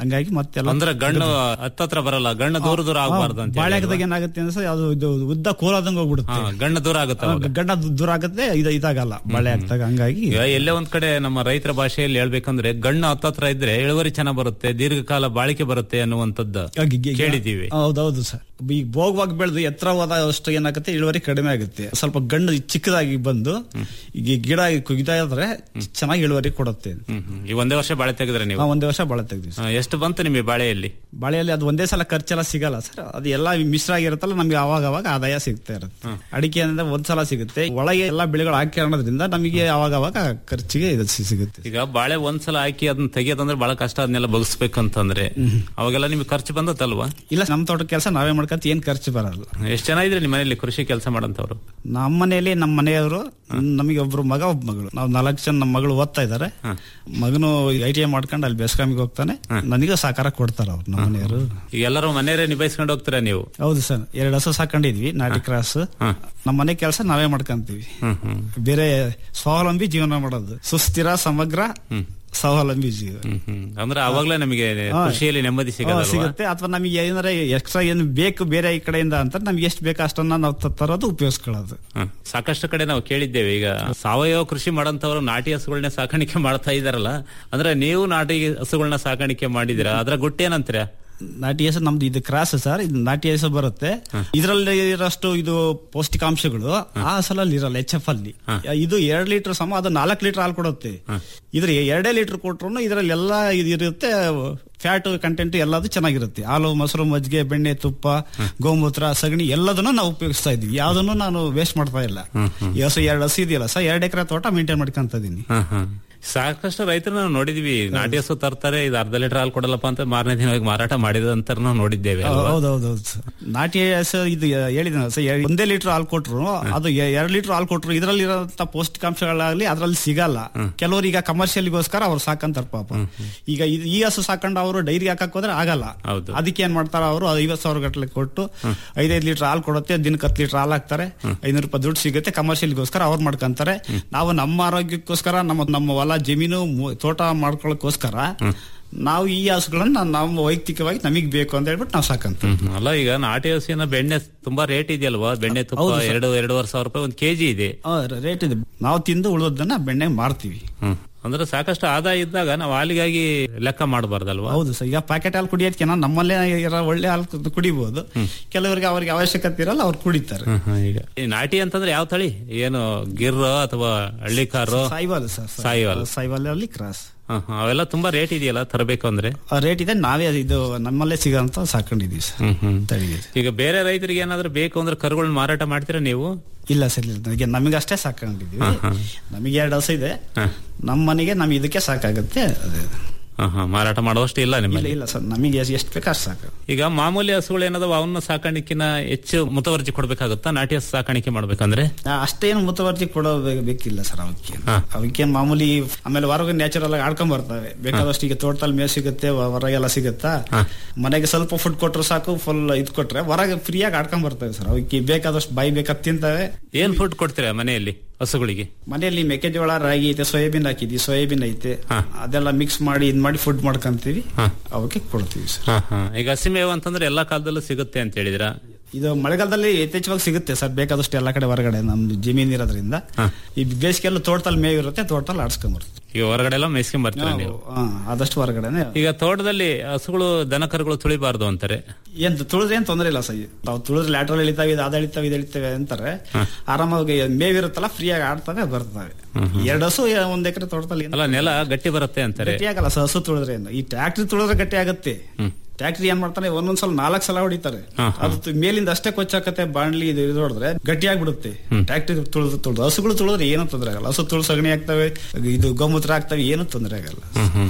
ಹಂಗಾಗಿ ಮತ್ತೆಲ್ಲ
ಅಂದ್ರೆ ಗಣ್ಣು ಹತ್ತತ್ರ ಬರಲ್ಲ ಗಣ್ಣು ದೂರ ದೂರ ಆಗಬಾರ್ದು ಅಂತ
ಬಾಳೆ ಹಾಕಿದಾಗ ಏನಾಗುತ್ತೆ ಅಂದ್ರೆ ಅದು ಇದು ಉದ್ದ ಕೋಲಾದಂಗ ಹೋಗ್ಬಿಡುತ್ತೆ
ಗಣ್ಣು ದೂರ ಆಗುತ್ತೆ ಅವಾಗ.
ಗಡ್ಡ ದೂರ ಆಗುತ್ತೆ ಇದು ಇದಾಗಲ್ಲ ಬಾಳೆ ಹಾಕಿದಾಗ ಹಂಗಾಗಿ
ಈಗ ಎಲ್ಲೇ ಒಂದ್ ಕಡೆ ನಮ್ಮ ರೈತರ ಭಾಷೆಯಲ್ಲಿ ಹೇಳ್ಬೇಕಂದ್ರೆ ಗಣ್ಣು ಹತ್ತತ್ರ ಇದ್ರೆ ಇಳುವರಿ ಚೆನ್ನಾಗ್ ಬರುತ್ತೆ ದೀರ್ಘಕಾಲ ಬಾಳಿಕೆ ಬರುತ್ತೆ ಅನ್ನುವಂಥದ್ದು ಕೇಳಿದೀವಿ
ಹೌದೌದು ಸರ್ ಈಗ ಭೋಗವಾಗಿ ಬೆಳೆದು ಎತ್ತರವಾದ ಅಷ್ಟು ಏನಾಗುತ್ತೆ ಇಳುವರಿ ಕಡಿಮೆ ಆಗುತ್ತೆ ಸ್ವಲ್ಪ ಗಂಡು ಚಿಕ್ಕದಾಗಿ ಬಂದು ಈಗ ಈ ಗಿಡ ಇದಾದ್ರೆ ಚೆನ್ನಾಗಿ ಇಳುವರಿ ಕೊಡುತ್ತೆ
ಹ್ಮ್ ಹ್ಮ್. ಈ ಒಂದೇ ವರ್ಷ ಬಾಳೆ ತೆಗೆದ್ರೆ ನೀವು
ಹಾ, ಒಂದೇ ವರ್ಷ ಬಾಳೆ ತೆಗ್ದ್ವಿ
ಹಾ, ಎಷ್ಟು ಬಂತು ನಿಮಗೆ ಬಾಳೆಯಲ್ಲಿ
ಬಾಳೆಯಲ್ಲಿ ಅದು ಒಂದೇ ಸಲ ಖರ್ಚೆಲ್ಲ ಸಿಗಲ್ಲ ಸರ್ ಅದು ಎಲ್ಲ ಮಿಶ್ರ ಆಗಿರುತ್ತಲ್ಲ ನಮಗೆ ಅವಾಗ ಅವಾಗ ಆದಾಯ ಸಿಗ್ತಾ ಇರುತ್ತೆ ಅಡಿಕೆ ಅಂದ್ರೆ ಒಂದ್ ಸಲ ಸಿಗುತ್ತೆ ಒಳಗೆ ಎಲ್ಲಾ ಬೆಳೆಗಳು ಹಾಕಿರೋದ್ರಿಂದ ನಮಗೆ ಅವಾಗ ಅವಾಗ ಖರ್ಚಿಗೆ ಇದು ಸಿ- ಸಿಗುತ್ತೆ
ಈಗ ಬಾಳೆ ಒಂದ್ಸಲ ಹಾಕಿ ಅದನ್ನ ತೆಗಿಯೋದಂದ್ರೆ ಬಹಳ ಕಷ್ಟ ಅದನ್ನೆಲ್ಲ ಬಗ್ಸ್ಬೇಕಂತಂದ್ರೆ ಅವಾಗೆಲ್ಲ ನಿಮ್ಗೆ ಖರ್ಚು ಬಂದತ್ತಲ್ವಾ
ಇಲ್ಲ ನಮ್ಮ ತೋಟ ಕೆಲಸ ನಾವೇ ಮಾಡ್ಕೊಂತ ಏನ್ ಖರ್ಚು ಬರಲ್ಲ
ಎಷ್ಟ್ ಜನ ಇದ್ರೆ ನಿಮ್ಮ ಮನೆಯಲ್ಲಿ ಕೃಷಿ ಕೆಲಸ ಮಾಡಂತವ್ರು
ನಮ್ಮ ಮನೆಯಲ್ಲಿ ನಮ್ಮ ಮನೆಯವರು ನಮಗೆ ಒಬ್ರು ಮಗ ಒಬ್ಬ ಮಗಳು ನಾವು ನಾಲ್ಕು ಜನ ನಮ್ಮ ಮಗಳು ಓದ್ತಾ ಇದ್ದಾರೆ ಮಗನು ಐ ಟಿ ಐ ಮಾಡ್ಕೊಂಡು ಅಲ್ಲಿ ಬೆಸ್ಕಾಮಿಗೆ ಹೋಗ್ತಾನೆ ನನಗೆ ಸಹಕಾರ ಕೊಡ್ತಾರ ಅವ್ರು ನಮ್ಮ ಮನೆಯವರು
ಈಗ ಎಲ್ಲರೂ ಮನೆಯವರೇ ನಿಭಾಯಿಸ್ಕೊಂಡು ಹೋಗ್ತೀರಾ ನೀವು
ಹೌದು ಸರ್ ಎರಡು ಹಸು ಸಾಕೊಂಡಿದ್ವಿ ನಾಟಿ ಕ್ರಾಸ್ ನಮ್ಮ ಮನೆ ಕೆಲಸ ನಾವೇ ಮಾಡ್ಕೊಂತೀವಿ ಬೇರೆ ಸ್ವಾವಲಂಬಿ ಜೀವನ ಮಾಡೋದು ಸುಸ್ಥಿರ ಸಮಗ್ರ ಸ್ವಾವಲಂಬಿ ಜೀವ
ಹ್ಮ್. ಅಂದ್ರೆ ಅವಾಗ್ಲೇ ನಮಗೆ ಕೃಷಿಯಲ್ಲಿ ನೆಮ್ಮದಿ
ಹಾ,
ಸಿಗೋದಲ್ವಾ
ಸಿಗುತ್ತೆ ಅಥವಾ ನಮಗೆ ಏನಾರ ಎಕ್ಸ್ಟ್ರಾ ಏನು ಬೇಕು ಬೇರೆ ಈ ಕಡೆಯಿಂದ ಅಂತ ನಮ್ಗೆ ಎಷ್ಟು ಬೇಕು ಅಷ್ಟನ್ನ ನಾವು ತ- ತರೋದು ಉಪಯೋಗಿಸ್ಕೊಳ್ಳೋದು
ಹ. ಸಾಕಷ್ಟು ಕಡೆ ನಾವು ಕೇಳಿದ್ದೇವೆ ಈಗ ಸಾವಯವ ಕೃಷಿ ಮಾಡಂತವ್ರು ನಾಟಿ ಹಸುಗಳನ್ನ ಸಾಕಾಣಿಕೆ ಮಾಡ್ತಾ ಇದಾರಲ್ಲ ಅಂದ್ರೆ ನೀವು ನಾಟಿ ಹಸುಗಳನ್ನ ಸಾಕಾಣಿಕೆ ಮಾಡಿದಿರಾ ಅದ್ರ ಗುಟ್ಟೇನಂತೀರಾ
ನಾಟಿ ಹೆಸರು ನಮ್ದು ಇದು ಕ್ರಾಸ್ ಸರ್ ಇದು ನಾಟಿ ಹೆಸರು ಬರುತ್ತೆ ಇದರಲ್ಲಿ ಇರೋಷ್ಟು ಇದು ಪೌಷ್ಟಿಕಾಂಶಗಳು ಆ ಹಸಲಲ್ಲಿ ಇರಲ್ಲ ಎಚ್ ಎಫ್ ಅಲ್ಲಿ ಇದು ಎರಡ್ ಲೀಟರ್ ಸಮ ಅದು ನಾಲ್ಕು ಲೀಟರ್ ಹಾಲು ಕೊಡುತ್ತೆ ಇದ್ರ ಎರಡೇ ಲೀಟರ್ ಕೊಟ್ರು ಇದರಲ್ಲಿ ಎಲ್ಲ ಇದು ಇರುತ್ತೆ ಫ್ಯಾಟ್ ಕಂಟೆಂಟ್ ಎಲ್ಲದು ಚೆನ್ನಾಗಿರುತ್ತೆ ಹಾಲು ಮೊಸರು ಮಜ್ಜಿಗೆ ಬೆಣ್ಣೆ ತುಪ್ಪ ಗೋಮೂತ್ರ ಸಗಣಿ ಎಲ್ಲದನ್ನು ನಾವು ಉಪಯೋಗಿಸ್ತಾ ಇದೀವಿ ಯಾವ್ದನ್ನು ನಾನು ವೇಸ್ಟ್ ಮಾಡ್ತಾ ಇಲ್ಲ ಈ ಹಸು ಎರಡು ಹಸು ಇದೆಯಲ್ಲ ಸರ್ ಎರಡು ಎಕರೆ ತೋಟ ಮೇಂಟೈನ್ ಮಾಡ್ಕೊಂತ ಇದೀನಿ
ಹ, ಹ. ಸಾಕಷ್ಟು ರೈತರು ನಾವು ನೋಡಿದೀವಿ ನಾಟಿ ಹಸು ತರ್ತಾರೆ ಇದು ಅರ್ಧ ಲೀಟರ್ ಹಾಲು ಕೊಡಲ್ಲಪ್ಪ ಅಂತ ಮಾರನೇ ದಿನ ಹೋಗಿ ಮಾರಾಟ ಮಾಡಿದಂತ ನಾವು ನೋಡಿದ್ದೇವೆ ಅಲ್ವಾ?
ಹೌದೌದೌದು ನಾಟಿ ಹಸು ಇದು ಹೇಳಿದ ಒಂದೇ ಲೀಟರ್ ಹಾಲು ಕೊಟ್ರು ಅದು ಎ- ಎರಡ್ ಲೀಟರ್ ಹಾಲು ಕೊಟ್ರು ಇದರಲ್ಲಿ ಇರೋಂತ ಪೌಷ್ಟಿಕಾಂಶಗಳಾಗ್ಲಿ ಅದ್ರಲ್ಲಿ ಸಿಗಲ್ಲ ಕೆಲವರು ಈಗ ಕಮರ್ಷಿಯಲ್ಗೋಸ್ಕರ ಅವ್ರು ಸಾಕಂತಾರ ಪಾಪ ಈಗ ಇದು- ಈ ಹಸು ಸಾಕೊಂಡು ಅವರು ಡೈರಿ ಹಾಕಕ್ ಹೋದ್ರೆ ಆಗಲ್ಲ
ಹೌದು
ಅದಕ್ಕೆ ಏನ್ ಮಾಡ್ತಾರ ಅವರು ಐವತ್ ಸಾವಿರ ಗಟ್ಟಲೆ ಕೊಟ್ಟು ಐದೈದು ಲೀಟರ್ ಹಾಲು ಕೊಡುತ್ತೆ ದಿನಕ್ಕೆ ಹತ್ತು ಲೀಟರ್ ಹಾಲು ಹಾಕ್ತಾರೆ ಐನೂರು ರೂಪಾಯಿ ದುಡ್ಡು ಸಿಗುತ್ತೆ ಕಮರ್ಷಿಯಲ್ಗೋಸ್ಕರ ಅವ್ರು ಮಾಡ್ಕೊಂತಾರೆ ನಾವು ನಮ್ಮ ಆರೋಗ್ಯಕ್ಕೋಸ್ಕರ ನಮ್ಮ ನಮ್ಮ ಹೊಲ ಜಮೀನು ಮು- ತೋಟ ಮಾಡ್ಕೊಳ್ಳೋಕೋಸ್ಕರ ನಾವು ಈ ಹಸುಗಳನ್ನ ನಮ್ಮ ವೈಯಕ್ತಿಕವಾಗಿ ನಮಗ್ ಬೇಕು ಅಂತ ಹೇಳ್ಬಿಟ್ಟು ನಾವು ಸಾಕಂತ
ಹ್ಮ್. ಅಲ್ಲ ಈಗ ನಾಟಿ ಹಸುವಿನ ಬೆಣ್ಣೆ ತುಂಬಾ ರೇಟ್ ಇದೆಯಲ್ವಾ ಬೆಣ್ಣೆ ತುಪ್ಪ
ಹೌದು ಸರ್.
ಎರಡು ಎರಡೂವರೆ ಸಾವಿರ ರೂಪಾಯಿ ಒಂದು ಕೆಜಿ ಇದೆ
ರೇಟ್ ಇದೆ ನಾವು ತಿಂದು ಉಳಿದನ್ನ ಬೆಣ್ಣೆ ಮಾರ್ತೀವಿ
ಹ್ಮ್. ಅಂದ್ರೆ ಸಾಕಷ್ಟು ಆದಾಯ ಇದ್ದಾಗ ನಾವು ಹಾಲಿಗಾಗಿ ಲೆಕ್ಕ ಮಾಡಬಾರ್ದಲ್ವಾ
ಹೌದು ಸರ್ ಈಗ ಪ್ಯಾಕೆಟ್ ಹಾಲು ಕುಡಿಯೋದಕ್ಕೆ ನಮ್ಮಲ್ಲೇ ಇರೋ ಒಳ್ಳೆ ಹಾಲು ಕು- ಕುಡಿಬಹುದು ಕೆಲವರಿಗೆ ಅವ್ರಿಗೆ ಅವಶ್ಯಕತೆ ಇರಲ್ಲ ಅವ್ರು ಕುಡಿತಾರೆ
ಈಗ ಈ ನಾಟಿ ಅಂತಂದ್ರೆ ಯಾವ ತಳಿ ಏನು ಗಿರ್ ಅಥವಾ ಹಳ್ಳಿಕಾರು
ಸಾಯಿವಾಲ್ ಸರ್
ಸಾಯಿವಾಲ್
ಸಾಯಿವಾಲ್ ಅಲ್ಲಿ ಕ್ರಾಸ್
ಹ, ಹ. ಅವೆಲ್ಲ ತುಂಬಾ ರೇಟ್ ಇದೆಯಲ್ಲ ತರಬೇಕು ಅಂದ್ರೆ
ರೇಟ್ ಇದೆ ನಾವೇ ಇದು ನಮ್ಮಲ್ಲೇ ಸಿಗೋಂತ ಸಾಕೊಂಡಿದೀವಿ ಸರ್
ಹ್ಮ್ ಹ್ಮ್
ತಳಿಗೆ
ಈಗ ಬೇರೆ ರೈತರಿಗೆ ಏನಾದ್ರು ಬೇಕು ಅಂದ್ರೆ ಕರುಗಳನ್ನ ಮಾರಾಟ ಮಾಡ್ತೀರಾ ನೀವು
ಇಲ್ಲ ಸರ್ ಇಲ್ಲ ನನಗೆ ನಮಗೆ ಅಷ್ಟೇ ಸಾಕೊಂಡಿದೀವಿ ನಮಗೆ ಎರಡು ಹಸು ಇದೆ ನಮ್ಮ ಮನೆಗೆ ನಮ್ಗೆ ಇದಕ್ಕೆ ಸಾಕಾಗುತ್ತೆ ಅದೇ
ಹ, ಹ. ಮಾರಾಟ ಮಾಡುವಷ್ಟು ಇಲ್ಲ
ಇಲ್ಲ
ನಿಮ್ಮಲ್ಲಿ
ಇಲ್ಲ ಸರ್ ನಮಗೆ ಎಷ್ಟು ಬೇಕು ಅಷ್ಟು ಸಾಕು
ಈಗ ಮಾಮೂಲಿ ಹಸುಗಳು ಏನದಾವ ಅವನ್ನ ಸಾಕಾಣಿಕೆನ ಹೆಚ್ಚು ಮುತುವರ್ಜಿ ಕೊಡ್ಬೇಕಾಗುತ್ತಾ ನಾಟಿ ಹಸು ಸಾಕಾಣಿಕೆ ಮಾಡ್ಬೇಕಂದ್ರೆ
ಆ, ಅಷ್ಟೇನು ಮುತುವರ್ಜಿ ಕೊಡೋ ಬೇ- ಬೇಕಿಲ್ಲ ಸರ್ ಅವಕ್ಕೆ ಅವಕ್ಕೆ ಮಾಮೂಲಿ ಆಮೇಲೆ ಹೊರಗೆ ನ್ಯಾಚುರಲ್ ಆಗಿ ಆಡ್ಕೊಂಡ್ ಬರ್ತವೆ ಬೇಕಾದಷ್ಟು ಈಗ ತೋಟದಲ್ಲಿ ಮೇವು ಸಿಗುತ್ತೆ ಹೊ- ಹೊರಗೆಲ್ಲ ಸಿಗುತ್ತಾ ಮನೆಗೆ ಸ್ವಲ್ಪ ಫುಡ್ ಕೊಟ್ರು ಸಾಕು ಫುಲ್ ಇದ್ ಕೊಟ್ರೆ ಹೊರಗೆ ಫ್ರೀಯಾಗಿ ಆಡ್ಕೊಂಡ್ ಬರ್ತವೆ ಸರ್ ಅವಕ್ಕೆ ಬೇಕಾದಷ್ಟು ಬಾಯಿ ಬೇಕಾದ್ ತಿಂತವೆ
ಏನ್ ಫುಡ್ ಕೊಡ್ತೀರಾ ಮನೆಯಲ್ಲಿ ಹಸುಗಳಿಗೆ
ಮನೆಯಲ್ಲಿ ಮೆಕ್ಕೆಜೋಳ ರಾಗಿ ಐತೆ ಸೋಯಾಬೀನ್ ಹಾಕಿದ್ವಿ ಸೋಯಾಬೀನ್ ಐತೆ ಅದೆಲ್ಲ ಮಿಕ್ಸ್ ಮಾಡಿ ಇದ್ ಮಾಡಿ ಫುಡ್ ಮಾಡ್ಕೊಂತೀವಿ ಅವಕ್ಕೆ ಕೊಡ್ತೀವಿ ಸರ್
ಹ, ಹ. ಈಗ ಹಸಿಮೇವು ಅಂತಂದ್ರೆ ಎಲ್ಲಾ ಕಾಲದಲ್ಲೂ ಸಿಗುತ್ತೆ ಅಂತ ಹೇಳಿದ್ರ
ಇದು ಮಳೆಗಾಲದಲ್ಲಿ ಯಥೇಚ್ಛವಾಗಿ ಸಿಗುತ್ತೆ ಸರ್ ಬೇಕಾದಷ್ಟು ಎಲ್ಲ ಕಡೆ ಹೊರಗಡೆ ನಮ್ದು ಜಮೀನ್ ಇರೋದ್ರಿಂದ ಈ ಬೇಸಿಗೆಲ್ಲೂ ತೋಟದಲ್ಲಿ ಮೇವು ಇರುತ್ತೆ ತೋಟದಲ್ಲಿ ಆಡ್ಸ್ಕೊಂಡ್ ಬರ್ತೀವಿ
ಈಗ ಹೊರಗಡೆ ಎಲ್ಲ ಮೇಯ್ಸ್ಕೊಂಡ್ ಬರ್ತೀರಾ ನೀವು
ಹಾ, ಆದಷ್ಟು ಹೊರಗಡೆನೆ
ಈಗ ತೋಟದಲ್ಲಿ ಹಸುಗಳು ದನ ಕರುಗಳು ತುಳಿಬಾರ್ದು ಅಂತಾರೆ
ಏನ್ ತುಳಿದ್ರೆ ಏನ್ ತೊಂದ್ರೆ ಇಲ್ಲ ಸರ್ ನಾವು ತುಳಿದ್ರೆ ಲ್ಯಾಟ್ರಲ್ ಎಳಿತಾವೆ ಇದು ಅದ ಎಳಿತಾವೆ ಇದು ಎಳಿತಾವೆ ಅಂತಾರೆ ಆರಾಮಾಗಿ ಮೇವಿರುತ್ತಲ್ಲ ಫ್ರೀಯಾಗಿ ಆಡ್ತವೆ ಬರ್ತವೆ ಎರಡು ಹಸು ಒಂದ್ ಎಕರೆ ತೋಟದಲ್ಲಿ ಏನು
ಅಲ್ಲ ನೆಲ ಗಟ್ಟಿ ಬರುತ್ತೆ ಅಂತಾರೆ
ಗಟ್ಟಿ ಆಗಲ್ಲ ಸರ್ ಹಸು ತುಳಿದ್ರೆ ಏನು. ಈ ಟ್ಯಾಕ್ಟ್ರಿ ತುಳಿದ್ರೆ ಗಟ್ಟಿ ಆಗುತ್ತೆ ಟ್ಯಾಕ್ಟ್ರಿ ಏನ್ ಮಾಡ್ತಾನೆ ಒಂದೊಂದ್ಸಲ ನಾಲ್ಕು ಸಲ ಹೊಡಿತಾರೆ ಅದು ತು- ಮೇಲಿಂದ ಅಷ್ಟೇ ಕೊಚ್ಚಾಕತ್ತೆ ಬಾಣ್ಲಿ ಇದು ಇದು ಹೊಡೆದ್ರೆ ಗಟ್ಟಿ ಆಗ್ಬಿಡುತ್ತೆ ಟ್ಯಾಕ್ಟ್ರಿ ತುಳಿದು ತುಳಿದು ಹಸುಗಳು ತುಳಿದ್ರೆ ಏನೂ ತೊಂದರೆ ಆಗಲ್ಲ ಹಸು ತುಳು ಸಗಣಿ ಆಗ್ತವೆ ಇದು ಗೋಮೂತ್ರ ಆಗ್ತವೆ ಏನೂ ತೊಂದರೆ ಆಗಲ್ಲ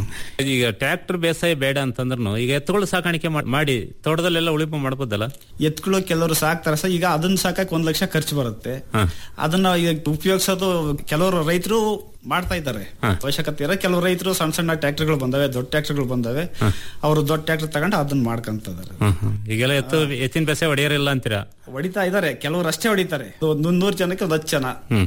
ಈಗ ಟ್ರ್ಯಾಕ್ಟರ್ ಬೇಸಾಯ ಬೇಡ ಅಂತಂದ್ರು ಈಗ ಎತ್ತುಗಳು ಸಾಕಾಣಿಕೆ ಮಾಡ್- ಮಾಡಿ ತೋಟದಲ್ಲೆಲ್ಲ ಉಳಿಪ ಮಾಡ್ಬೋದಲ್ಲ
ಎತ್ಗಳು ಕೆಲವರು ಸಾಕ್ತಾರೆ ಸರ್ ಈಗ ಅದನ್ನ ಸಾಕಕ್ ಒಂದ್ ಲಕ್ಷ ಖರ್ಚು ಬರುತ್ತೆ ಅದನ್ನ ಈಗ ಉಪಯೋಗಿಸೋದು ಕೆಲವರು ರೈತರು ಮಾಡ್ತಾ ಇದ್ದಾರೆ ಅವಶ್ಯಕತೆ ಇರೋ ಕೆಲವು ರೈತರು ಸಣ್ಣ ಸಣ್ಣ ಟ್ರ್ಯಾಕ್ಟರ್ಗಳು ಬಂದವೆ ದೊಡ್ಡ ಟ್ರ್ಯಾಕ್ಟರ್ಗಳು ಬಂದವೆ ಅವರು ದೊಡ್ಡ ಟ್ರ್ಯಾಕ್ಟರ್ ತಗೊಂಡು ಅದನ್ನ ಮಾಡ್ಕೊಂತ ಇದಾರೆ
ಈಗೆಲ್ಲ ಎತ್ತು ಎತ್ತಿನ ಬೇಸಾಯ ಹೊಡೆಯರಿಲ್ಲ ಅಂತೀರಾ
ಹೊಡಿತಾ ಇದಾರೆ ಕೆಲವರು ಅಷ್ಟೇ ಹೊಡಿತಾರೆ ಒಂದು ನೂರು ಜನಕ್ಕೆ ಒಂದು ಹತ್ತು ಜನ
ಹ್ಮ್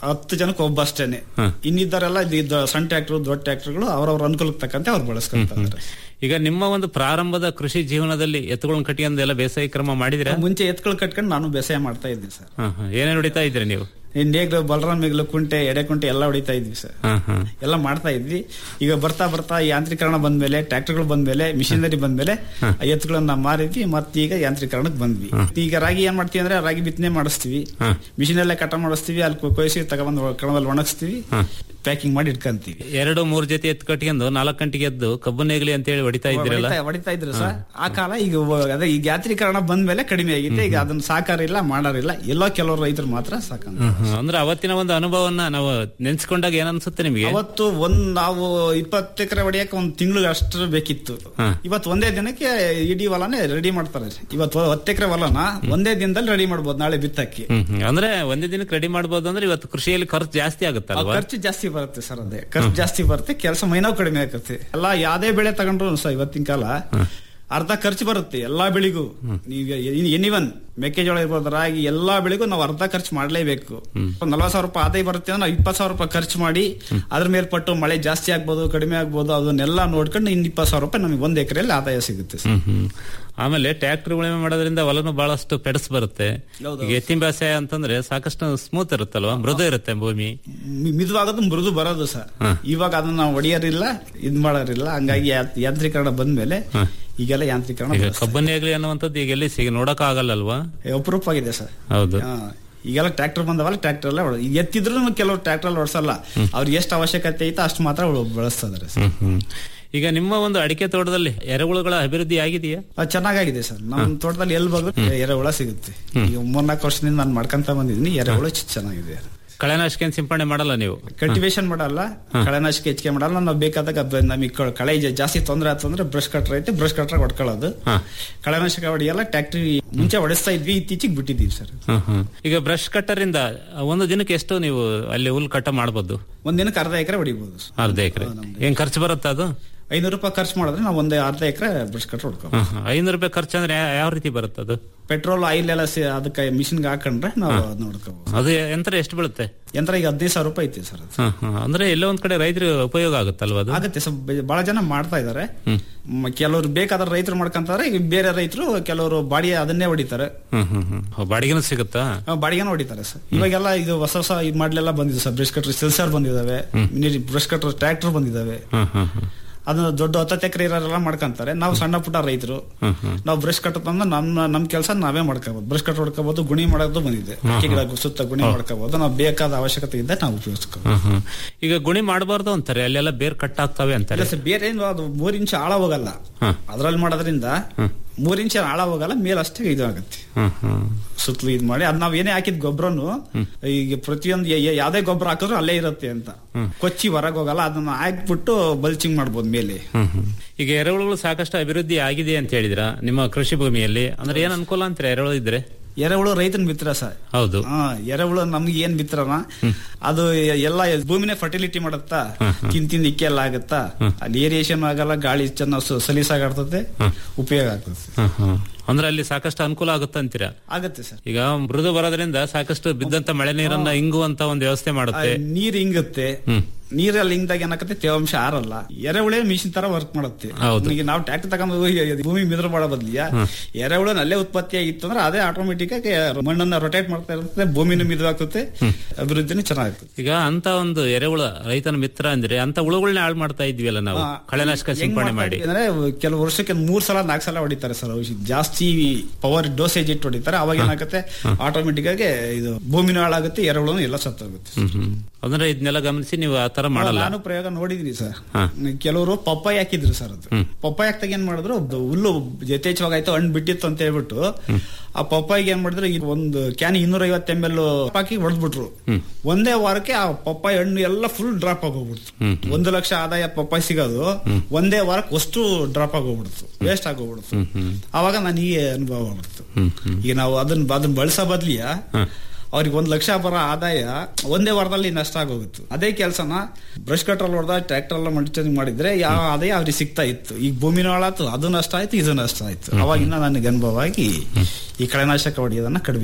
ಹತ್ತು ಜನಕ್ಕೆ ಒಬ್ಬ ಅಷ್ಟೇನೆ ಇನ್ನಿದ್ದರೆಲ್ಲ ಇದು ಸಣ್ಣ ಟ್ರ್ಯಾಕ್ಟರ್ ದೊಡ್ಡ ಟ್ರ್ಯಾಕ್ಟರ್ಗಳು ಅವ್ರವ್ರ ಅನುಕೂಲಕ್ಕೆ ತಕ್ಕಂತೆ ಅವ್ರು ಬಳಸ್ಕೊಂತಾರೆ
ಈಗ ನಿಮ್ಮ ಒಂದು ಪ್ರಾರಂಭದ ಕೃಷಿ ಜೀವನದಲ್ಲಿ ಎತ್ತುಗಳನ್ನ ಕಟ್ಟಿಕೊಂಡು ಎಲ್ಲ ಬೇಸಾಯ ಕ್ರಮ ಮಾಡಿದಿರಾ
ಮುಂಚೆ ಎತ್ಗಳು ಕಟ್ಕೊಂಡು ನಾನು ಬೇಸಾಯ ಮಾಡ್ತಾ ಇದ್ದೆ ಸರ್
ಹಾ, ಹಾ. ಏನೇನ್ ಹೊಡಿತಾ ಇದ್ರಿ ನೀವು
ನೇಗ್ಲು ಬಲರಾಮ್ ಮೇಗ್ಲು ಕುಂಟೆ ಎಡೆ ಕುಂಟೆ ಎಲ್ಲ ಹೊಡಿತಾ ಇದ್ವಿ ಸರ್
ಹಾ, ಹಾ.
ಎಲ್ಲ ಮಾಡ್ತಾ ಇದ್ವಿ ಈಗ ಬರ್ತಾ ಬರ್ತಾ ಯಾಂತ್ರೀಕರಣ ಬಂದ್ಮೇಲೆ ಟ್ರ್ಯಾಕ್ಟರ್ಗಳು ಬಂದ್ಮೇಲೆ ಮಿಷಿನರಿ ಬಂದ್ಮೇಲೆ ಆ ಎತ್ತುಗಳನ್ನ ಮಾರಿದ್ವಿ ಮತ್ತೆ ಈಗ ಯಾಂತ್ರೀಕರಣಕ್ಕೆ ಬಂದ್ವಿ ಈಗ ರಾಗಿ ಏನ್ ಮಾಡ್ತೀವಿ ಅಂದ್ರೆ ರಾಗಿ ಬಿತ್ತನೆ ಮಾಡಿಸ್ತೀವಿ ಮಿಷಿನ್ ಎಲ್ಲ ಕಟ ಮಾಡಿಸ್ತೀವಿ ಅಲ್ಲಿ ಕೊ- ಕೊಯ್ಸಿ ತಗೊಂಡ್ ಕಣದಲ್ಲಿ ಒಣಗಿಸ್ತೀವಿ ಪ್ಯಾಕಿಂಗ್ ಮಾಡಿ ಇಟ್ಕೊಂತೀವಿ
ಎರಡು ಮೂರು ಜೊತೆ ಎತ್ತು ಕಟ್ಕೊಂಡು ನಾಲ್ಕು ಗಂಟೆಗೆ ಎದ್ದು ಕಬ್ಬು ನೇಗ್ಲಿ ಅಂತ ಹೇಳಿ ಹೊಡಿತಾ ಇದ್ದೀರಲ್ಲ
ಹೊಡಿತಾ- ಹೊಡಿತಾ ಇದ್ರು ಸರ್ ಆ ಕಾಲ ಈಗ ವ- ಅದೇ ಈಗ ಯಾಂತ್ರೀಕರಣ ಬಂದ್ಮೇಲೆ ಕಡಿಮೆ ಆಗಿದೆ ಈಗ ಅದನ್ನ ಸಾಕಾರಿಲ್ಲ ಮಾಡಾರಿಲ್ಲ ಎಲ್ಲೋ ಕೆಲವರು ರೈತರು ಮಾತ್ರ ಸಾಕಂತ
ಹ್ಮ್, ಹ್ಮ್. ಅಂದ್ರೆ ಅವತ್ತಿನ ಒಂದು ಅನುಭವನ ನಾವು ನೆನ್ಸ್ಕೊಂಡಾಗ ಏನ್ ಅನ್ಸುತ್ತೆ ನಿಮಗೆ
ಅವತ್ತು ಒಂದ್ ನಾವು ಇಪ್ಪತ್ತು ಎಕರೆ ಹೊಡಿಯಕ್ಕೆ ಒಂದ್ ತಿಂಗಳು ಅಷ್ಟು ಬೇಕಿತ್ತು ಇವತ್ತು ಒಂದೇ ದಿನಕ್ಕೆ ಇಡೀ ಹೊಲನೇ ರೆಡಿ ಮಾಡ್ತಾರೆ ಇವತ್ತು ಹತ್ತು ಎಕರೆ ಹೊಲನ ಒಂದೇ ದಿನದಲ್ಲಿ ರೆಡಿ ಮಾಡ್ಬೋದು ನಾಳೆ ಬಿತ್ತಕ್ಕೆ
ಹ್ಮ್, ಹ್ಮ್. ಅಂದ್ರೆ ಒಂದೇ ದಿನಕ್ಕೆ ರೆಡಿ ಮಾಡ್ಬೋದು ಅಂದ್ರೆ ಇವತ್ತು ಕೃಷಿಯಲ್ಲಿ ಖರ್ಚು ಜಾಸ್ತಿ
ಆ
ಆಗುತ್ತಲ್ವಾ
ಖರ್ಚು ಜಾಸ್ತಿ ಬರುತ್ತೆ ಸರ್ ಅದೇ ಖರ್ಚು ಜಾಸ್ತಿ ಬರುತ್ತೆ ಕೆಲಸ ಮೈನವ್ ಕಡಿಮೆ ಆಗುತ್ತೆ ಎಲ್ಲ ಯಾವ್ದೇ ಬೆಳೆ ತಗೊಂಡ್ರು ಸರ್ ಇವತ್ತಿನ ಕಾಲ ಅರ್ಧ ಖರ್ಚು ಬರುತ್ತೆ ಎಲ್ಲಾ ಬೆಳೆಗೂ ನೀವು ಎನಿವನ್ ಮೆಕ್ಕೆಜೋಳ ಇರ್ಬೋದು ರಾಗಿ ಎಲ್ಲಾ ಬೆಳೆಗೂ ನಾವು ಅರ್ಧ ಖರ್ಚು ಮಾಡ್ಲೇಬೇಕು ನಲ್ವತ್ ಸಾವಿರ ರೂಪಾಯಿ ಆದಾಯ ಬರುತ್ತೆ ಅಂದ್ರೆ ನಾವು ಇಪ್ಪತ್ತು ಸಾವಿರ ರೂಪಾಯಿ ಖರ್ಚು ಮಾಡಿ ಅದ್ರ ಮೇಲ್ಪಟ್ಟು ಮಳೆ ಜಾಸ್ತಿ ಆಗ್ಬೋದು ಕಡಿಮೆ ಆಗ್ಬೋದು ಅದನ್ನೆಲ್ಲ ನೋಡ್ಕೊಂಡು ಇನ್ ಇಪ್ಪತ್ತು ಸಾವಿರ ರೂಪಾಯಿ ನಮಗೆ ಒಂದ್ ಎಕರೆಯಲ್ಲಿ ಆದಾಯ ಸಿಗುತ್ತೆ ಸರ್
ಹ್ಮ್, ಹ್ಮ್. ಆಮೇಲೆ ಟ್ರ್ಯಾಕ್ಟರ್ ಉಳುಮೆ ಮಾಡೋದ್ರಿಂದ ಹೊಲನು ಬಹಳಷ್ಟು ಪೆಡಸ್ ಬರುತ್ತೆ ಈಗ ಎತ್ತಿನ ಬೇಸಾಯ ಅಂತಂದ್ರೆ ಸಾಕಷ್ಟು ಸ್ಮೂತ್ ಇರುತ್ತಲ್ವಾ ಮೃದು ಇರುತ್ತೆ ಭೂಮಿ
ಮಿ- ಮಿದುವಾಗೋದು ಮೃದು ಬರೋದು ಸರ್ ಇವಾಗ ಅದನ್ನ ನಾವು ಹೊಡಿಯೋರಿಲ್ಲ ಇದ್ ಮಾಡೋರಿಲ್ಲ ಹಂಗಾಗಿ ಯಾ- ಯಾಂತ್ರೀಕರಣ ಬಂದ್ಮೇಲೆ ಈಗೆಲ್ಲ ಯಾಂತ್ರೀಕರಣ
ಈಗ
ಬಳಸ್ತಾರೆ.
ಕಬ್ಬನ್ನೇಗ್ಲಿ ಅನ್ನುವಂಥದ್ದು ಈಗ ಎಲ್ಲಿ ಸಿಗ ನೋಡಕ್ ಆಗಲ್ಲಲ್ವಾ
ಏ, ಅಪರೂಪ ಆಗಿದೆ ಸರ್
ಹೌದು
ಹಾ. ಈಗೆಲ್ಲ ಟ್ರ್ಯಾಕ್ಟರ್ ಬಂದವಲ್ಲ ಟ್ರ್ಯಾಕ್ಟರ್ ಎಲ್ಲ ಹೊಡ್- ಈಗ ಎತ್ತಿದ್ರು ಕೆಲವರು ಟ್ರ್ಯಾಕ್ಟರ್ ಅಲ್ಲಿ ಓಡಿಸಲ್ಲ ಅವ್ರಿಗೆ ಎಷ್ಟು ಅವಶ್ಯಕತೆ ಐತೆ ಅಷ್ಟು ಮಾತ್ರ ಅವ್ರು ಬಳಸ್ತಾ ಇದಾರೆ ಸರ್
ಹ್ಮ್, ಹ್ಮ್. ಈಗ ನಿಮ್ಮ ಒಂದು ಅಡಿಕೆ ತೋಟದಲ್ಲಿ ಎರೆಹುಳುಗಳ ಅಭಿವೃದ್ಧಿ ಆಗಿದೆಯಾ
ಅದು ಚೆನ್ನಾಗಿದೆ ಸರ್ ನಮ್ಮ ತೋಟದಲ್ಲಿ ಎಲ್ಲಿ ಬಂದ್ರು ಎರೆಹುಳ ಸಿಗುತ್ತೆ ಈಗ ಮೂರ್ನಾಲ್ಕು ವರ್ಷದಿಂದ ನಾನು ಮಾಡ್ಕೊಂತ ಬಂದಿದ್ದೀನಿ ಎರೆಹುಳ ಚ- ಚೆನ್ನಾಗಿದೆ
ಕಳೆನಾಶಕ ಸಿಂಪಡಣೆ ಮಾಡಲ್ಲ ನೀವು
ಕಲ್ಟಿವೇಶನ್ ಮಾಡಲ್ಲ ಕಳೆನಾಶಕ ಹೆಚ್ಚಿಗೆ ಮಾಡಲ್ಲ ನಾವು ಬೇಕಾದಾಗ ಬ- ನಮಗೆ ಕ- ಕಳೆ ಜ- ಜಾಸ್ತಿ ತೊಂದರೆ ಆಯ್ತು ಅಂದ್ರೆ ಬ್ರಷ್ ಕಟ್ರ್ ಐತೆ ಬ್ರಷ್ ಕಟ್ರ ಹೊಡ್ಕೊಳ್ಳೋದು ಕಳೆನಾಶಕ ಹೊಡಿಯಲ್ಲ ಟ್ಯಾಕ್ಟ್ರಿ ಮುಂಚೆ ಹೊಡೆಸ್ತಾ ಇದ್ವಿ ಇತ್ತೀಚೆಗೆ ಬಿಟ್ಟಿದ್ದೀವಿ ಸರ್
ಹ್ಮ್, ಹ್ಮ್. ಈಗ ಬ್ರಷ್ ಕಟ್ಟರ್ ಇಂದ ಒಂದು ದಿನಕ್ಕೆ ಎಷ್ಟು ನೀವು ಅಲ್ಲಿ ಹುಲ್ ಕಟ್ಟ ಮಾಡಬಹುದು
ಒಂದ್ ದಿನಕ್ಕೆ ಅರ್ಧ ಎಕರೆ ಹೊಡಿಬಹುದು
ಅರ್ಧ ಎಕರೆ ಏನ್ ಖರ್ಚು ಬರುತ್ತಾ ಅದು
ಐನೂರು ರೂಪಾಯಿ ಖರ್ಚು ಮಾಡಿದ್ರೆ ನಾವು ಒಂದೇ ಅರ್ಧ ಎಕರೆ ಬ್ರಷ್ ಕಟ್ರ್ ಹೊಡ್ಕೊ
ಹ್ಮ್, ಹ್ಮ್. ಐನೂರು ರೂಪಾಯಿ ಖರ್ಚು ಅಂದ್ರೆ ಯಾ- ಯಾವ ರೀತಿ ಬರುತ್ತೆ ಅದು
ಪೆಟ್ರೋಲ್ ಆಯಿಲ್ ಎಲ್ಲ ಸೇ- ಅದಕ್ಕೆ ಮಿಷಿನ್ಗೆ ಹಾಕೊಂಡ್ರೆ ನಾವು ಅದನ್ನ ಹೊಡ್ಕೋಬಹುದು
ಅದು ಯಂತ್ರ ಎಷ್ಟು ಬೀಳುತ್ತೆ
ಯಂತ್ರ ಈಗ ಹದಿನೈದು ಸಾವಿರ ರೂಪಾಯಿ ಐತಿ ಸರ್ ಅದು
ಹ್ಮ್, ಹ್ಮ್. ಅಂದ್ರೆ ಎಲ್ಲೋ ಒಂದ್ ಕಡೆ ರೈತರಿಗೆ ಉಪಯೋಗ ಆಗುತ್ತಲ್ವಾ ಅದು
ಆಗತ್ತೆ ಸ್ವಲ್ಪ ಬೆ- ಬಹಳ ಜನ ಮಾಡ್ತಾ ಇದಾರೆ ಮ್, ಕೆಲವರು ಬೇಕಾದ್ರೆ ರೈತರು ಮಾಡ್ಕೊಂತಾರೆ ಈಗ ಬೇರೆ ರೈತರು ಕೆಲವರು ಬಾಡಿ ಅದನ್ನೇ ಹೊಡಿತಾರೆ
ಹ್ಮ್ ಹ್ಮ್ ಹ್ಮ್ ಹೋ, ಬಾಡಿಗೆನೂ ಸಿಗುತ್ತಾ
ಆ, ಬಾಡಿಗೆನ ಹೊಡಿತಾರೆ ಸರ್ ಇವಾಗೆಲ್ಲ ಇದು ಹೊಸ ಹೊಸ ಇದು ಮಾಡ್ಲೆಲ್ಲ ಬಂದಿದೆ ಸರ್ ಬ್ರಷ್ ಕಟ್ರ್ ಸೆಲ್ಸರ್ ಬಂದಿದಾವೆ ಬ್ರಷ್ ಕಟ್ರ್ ಟ್ರ್ಯಾಕ್ಟರ್ ಬಂದಿದಾವೆ
ಹ್ಮ್ ಹ್ಮ್ ಹ್ಮ್
ಅದನ್ನ ದೊಡ್ಡ ಹತ್ತತ್ತು ಎಕರೆ ಇರೋರೆಲ್ಲ ಮಾಡ್ಕೊಂತಾರೆ ನಾವು ಸಣ್ಣ ಪುಟ್ಟ ರೈತರು
ಹ್ಮ್ ಹ್ಮ್
ನಾವು ಬ್ರಷ್ ಕಟ್ಟೋದಂದ್ರೆ ನಮ್ಮ ನಮ್ ಕೆಲಸ ನಾವೇ ಮಾಡ್ಕೋಬಹುದು ಬ್ರಷ್ ಕಟ್ ಹೊಡ್ಕೋಬಹುದು ಗುಣಿ ಮಾಡೋದು ಬಂದಿದೆ
ಹ್ಮ್
ಅಕ್ಕಿ ಗಿಡ ಸುತ್ತ ಗುಣಿ ಮಾಡ್ಕೋಬಹುದು ನಾವು ಬೇಕಾದ ಅವಶ್ಯಕತೆ ಇದ್ದ ನಾವು ಉಪಯೋಗಿಸ್ಕೋಬಹುದು
ಹ್ಮ್ ಹ್ಮ್. ಈಗ ಗುಣಿ ಮಾಡಬಾರ್ದು ಅಂತಾರೆ ಅಲ್ಲೆಲ್ಲ ಬೇರ್ ಕಟ್ ಆಗ್ತವೆ ಅಂತಾರೆ
ಇಲ್ಲ ಸರ್, ಬೇರೆ ಏನು ಅದು ಮೂರ್ ಇಂಚ್ ಆಳ ಹೋಗಲ್ಲ
ಹ್ಮ್.
ಅದ್ರಲ್ಲಿ ಮಾಡೋದ್ರಿಂದ ಮೂರ್ ಇಂಚ್ ಆಳ ಹೋಗಲ್ಲ ಮೇಲಷ್ಟೇ ಇದು ಆಗುತ್ತೆ
ಹ್ಮ್ ಹ್ಮ್
ಸುತ್ತಲೂ ಇದ್ ಮಾಡಿ ಅದ್ ನಾವ್ ಏನೇ ಹಾಕಿದ್ ಗೊಬ್ಬರನು ಈಗ ಪ್ರತಿಯೊಂದು ಯ- ಯ- ಯಾವ್ದೇ ಗೊಬ್ಬರ ಹಾಕಿದ್ರು ಅಲ್ಲೇ ಇರುತ್ತೆ ಅಂತ ಕೊಚ್ಚಿ ಹೊರಗೆ ಹೋಗಲ್ಲ ಅದನ್ನ ಹಾಕ್ಬಿಟ್ಟು ಬಲ್ಚಿಂಗ್ ಮಾಡ್ಬೋದು ಮೇಲೆ
ಹ್ಮ್ ಹ್ಮ್. ಈಗ ಎರೆಹುಳುಗಳು ಸಾಕಷ್ಟು ಅಭಿವೃದ್ಧಿ ಆಗಿದೆ ಅಂತ ಹೇಳಿದ್ರ ನಿಮ್ಮ ಕೃಷಿ ಭೂಮಿಯಲ್ಲಿ ಅಂದ್ರೆ ಏನ್ ಅನುಕೂಲ ಅಂತೀರಾ ಎರೆಹುಳು ಇದ್ರೆ
ಎರೆಹುಳು ರೈತನ ಮಿತ್ರ ಸರ್
ಹೌದು
ಹಾ ಎರೆಹುಳು ನಮ್ಗೆ ಏನ್ ಬಿತ್ರನ ಅದು ಎಲ್ಲ ಭೂಮಿನೇ ಫರ್ಟಿಲಿಟಿ ಮಾಡುತ್ತಾ ತಿನ್ ತಿನ್ ಇಕ್ಕೆ ಎಲ್ಲ ಆಗುತ್ತಾ ಅಲ್ಲಿ ಏರಿಯೇಷನ್ ಆಗಲ್ಲ ಗಾಳಿ ಚೆನ್ನಾಗಿ ಸಲೀಸಾಗಾಡ್ತದೆ ಉಪಯೋಗ ಆಗ್ತದೆ
ಹ್ಮ್ ಹ್ಮ್. ಅಂದ್ರೆ ಅಲ್ಲಿ ಸಾಕಷ್ಟು ಅನುಕೂಲ ಆಗುತ್ತೆ ಅಂತೀರಾ
ಆಗತ್ತೆ ಸರ್
ಈಗ ಮೃದು ಬರೋದ್ರಿಂದ ಸಾಕಷ್ಟು ಬಿದ್ದಂತ ಮಳೆ ನೀರನ್ನ ಇಂಗುವಂತ ಒಂದು ವ್ಯವಸ್ಥೆ ಮಾಡುತ್ತೆ
ನೀರ್ ಹಿಂಗುತ್ತೆ
ಹ್ಮ್.
ನೀರಲ್ಲಿ ಹಿಂಗ್ದಾಗ ಏನಾಗುತ್ತೆ ತೇವಾಂಶ ಆರಲ್ಲ ಎರೆಹುಳೆ ಮಿಷಿನ್ ತರ ವರ್ಕ್ ಮಾಡುತ್ತೆ
ಹೌದು.
ಈಗ ನಾವು ಟ್ರ್ಯಾಕ್ಟರ್ ತಗೊಂಡು ಹೋಗಿ ಭೂಮಿ ಮಿದ್ರ ಮಾಡೋ ಬದ್ಲಿಯ ಎರೆಹುಳು ಅಲ್ಲೇ ಉತ್ಪತ್ತಿ ಆಗಿತ್ತು ಅಂದ್ರೆ ಅದೇ ಆಟೋಮೆಟಿಕ್ ಆಗಿ ಮಣ್ಣನ್ನ ರೊಟೇಟ್ ಮಾಡ್ತಾ ಇರುತ್ತೆ ಭೂಮಿನೂ ಮಿದುವಾಗ್ತದೆ ಅಭಿವೃದ್ಧಿನೂ ಚೆನ್ನಾಗುತ್ತೆ
ಈಗ ಅಂತ ಒಂದು ಎರೆಹುಳ ರೈತನ ಮಿತ್ರ ಅಂದ್ರೆ ಅಂತ ಹುಳುಗಳನ್ನ ಹಾಳು ಮಾಡ್ತಾ ಇದ್ವಿಯಲ್ಲ ನಾವು
ಹಾ.
ಕಳೆನಾಶಕ
ಹೆಂಗ್
ಸಿಂಪಡಣೆ
ಮಾಡ್ತಾ
ಮಾಡಿ
ಇದ್ವಿ ಅಂದ್ರೆ ಕೆಲವು ವರ್ಷಕ್ಕೆ ಮೂರ್ ಸಲ ನಾಲ್ಕು ಸಲ ಹೊಡಿತಾರೆ ಸರ್ ಔಷಧಿ ಜಾಸ್ತಿ ಪವರ್ ಡೋಸೇಜ್ ಇಟ್ಟು ಹೊಡಿತಾರೆ ಅವಾಗ ಏನಾಗುತ್ತೆ ಆಟೋಮೆಟಿಕ್ ಆಗಿ ಇದು ಭೂಮಿನೂ ಹಾಳಾಗುತ್ತೆ ಎರೆಹುಳು ಎಲ್ಲ ಸತ್ತೋಗುತ್ತೆ
ಹ್ಮ್ ಹ್ಮ್. ಅಂದ್ರೆ ಇದನ್ನೆಲ್ಲ ಗಮನಿಸಿ ನೀವು ಆ ತರ ಮಾಡಲ್ಲ
ನಾನು ಪ್ರಯೋಗ ನೋಡಿದೀನಿ ಸರ್
ಹಾ.
ಕೆಲವರು ಪಪ್ಪಾಯಿ ಹಾಕಿದ್ರು ಸರ್ ಅದು ಪಪ್ಪಾಯಿ ಹಾಕ್ದಾಗ ಏನ್ ಮಾಡಿದ್ರು ಅದು ಹುಲ್ಲು ಯಥೇಚ್ಛವಾಗಾಯ್ತು ಹಣ್ಣು ಬಿಟ್ಟಿತ್ತು ಅಂತ ಹೇಳ್ಬಿಟ್ಟು ಆ ಪಪ್ಪಾಯಿಗೆ ಏನ್ ಮಾಡಿದ್ರು ಈಗ ಒಂದು ಕ್ಯಾನ್ ಇನ್ನೂರ ಐವತ್ತು ಎಂ ಎಲ್ ಹಾಕಿ ಹೊಡೆದ್ಬಿಟ್ರು ಒಂದೇ ವಾರಕ್ಕೆ ಆ ಪಪ್ಪಾಯಿ ಹಣ್ಣು ಎಲ್ಲ ಫುಲ್ ಡ್ರಾಪ್ ಆಗೋಗ್ಬಿಡ್ತು
ಹ್ಮ್.
ಒಂದು ಲಕ್ಷ ಆದಾಯ ಪಪ್ಪಾಯಿ ಸಿಗೋದು ಒಂದೇ ವಾರಕ್ಕೆ ಅಷ್ಟು ಡ್ರಾಪ್ ಆಗೋಗ್ಬಿಡ್ತು ವೇಸ್ಟ್ ಆಗೋಗ್ಬಿಡ್ತು ಅವಾಗ ನನಗೆ ಅನುಭವ ಆಗ್ಬಿಡ್ತು ಈಗ ನಾವು ಅದನ್ನ ಅದನ್ನ ಬಳಸೋ ಬದ್ಲಿಯ ಅವ್ರಿಗೆ ಒಂದ್ ಲಕ್ಷ ಬರೋ ಆದಾಯ ಒಂದೇ ವಾರದಲ್ಲಿ ನಷ್ಟ ಆಗೋಗಿತ್ತು ಅದೇ ಕೆಲಸನ ಬ್ರಷ್ ಕಟ್ರಲ್ಲಿ ಹೊಡೆದ ಟ್ರ್ಯಾಕ್ಟರ್ ಎಲ್ಲ ಮಲ್ಟಿಂಗ್ ಮಾಡಿದ್ರೆ ಯಾವ ಆದಾಯ ಅವ್ರಿಗೆ ಸಿಗ್ತಾ ಇತ್ತು ಈಗ ಭೂಮಿನೂ ಹಾಳಾತು ಅದು ನಷ್ಟ ಆಯ್ತು ಇದು ನಷ್ಟ ಆಯ್ತು ಅವಾಗಿಂದ ನನಗೆ ಅನುಭವ ಆಗಿ ಈ ಕಳೆನಾಶಕ ಹೊಡೆಯೋದನ್ನ ಕಡಿಮೆ ಮಾಡಿ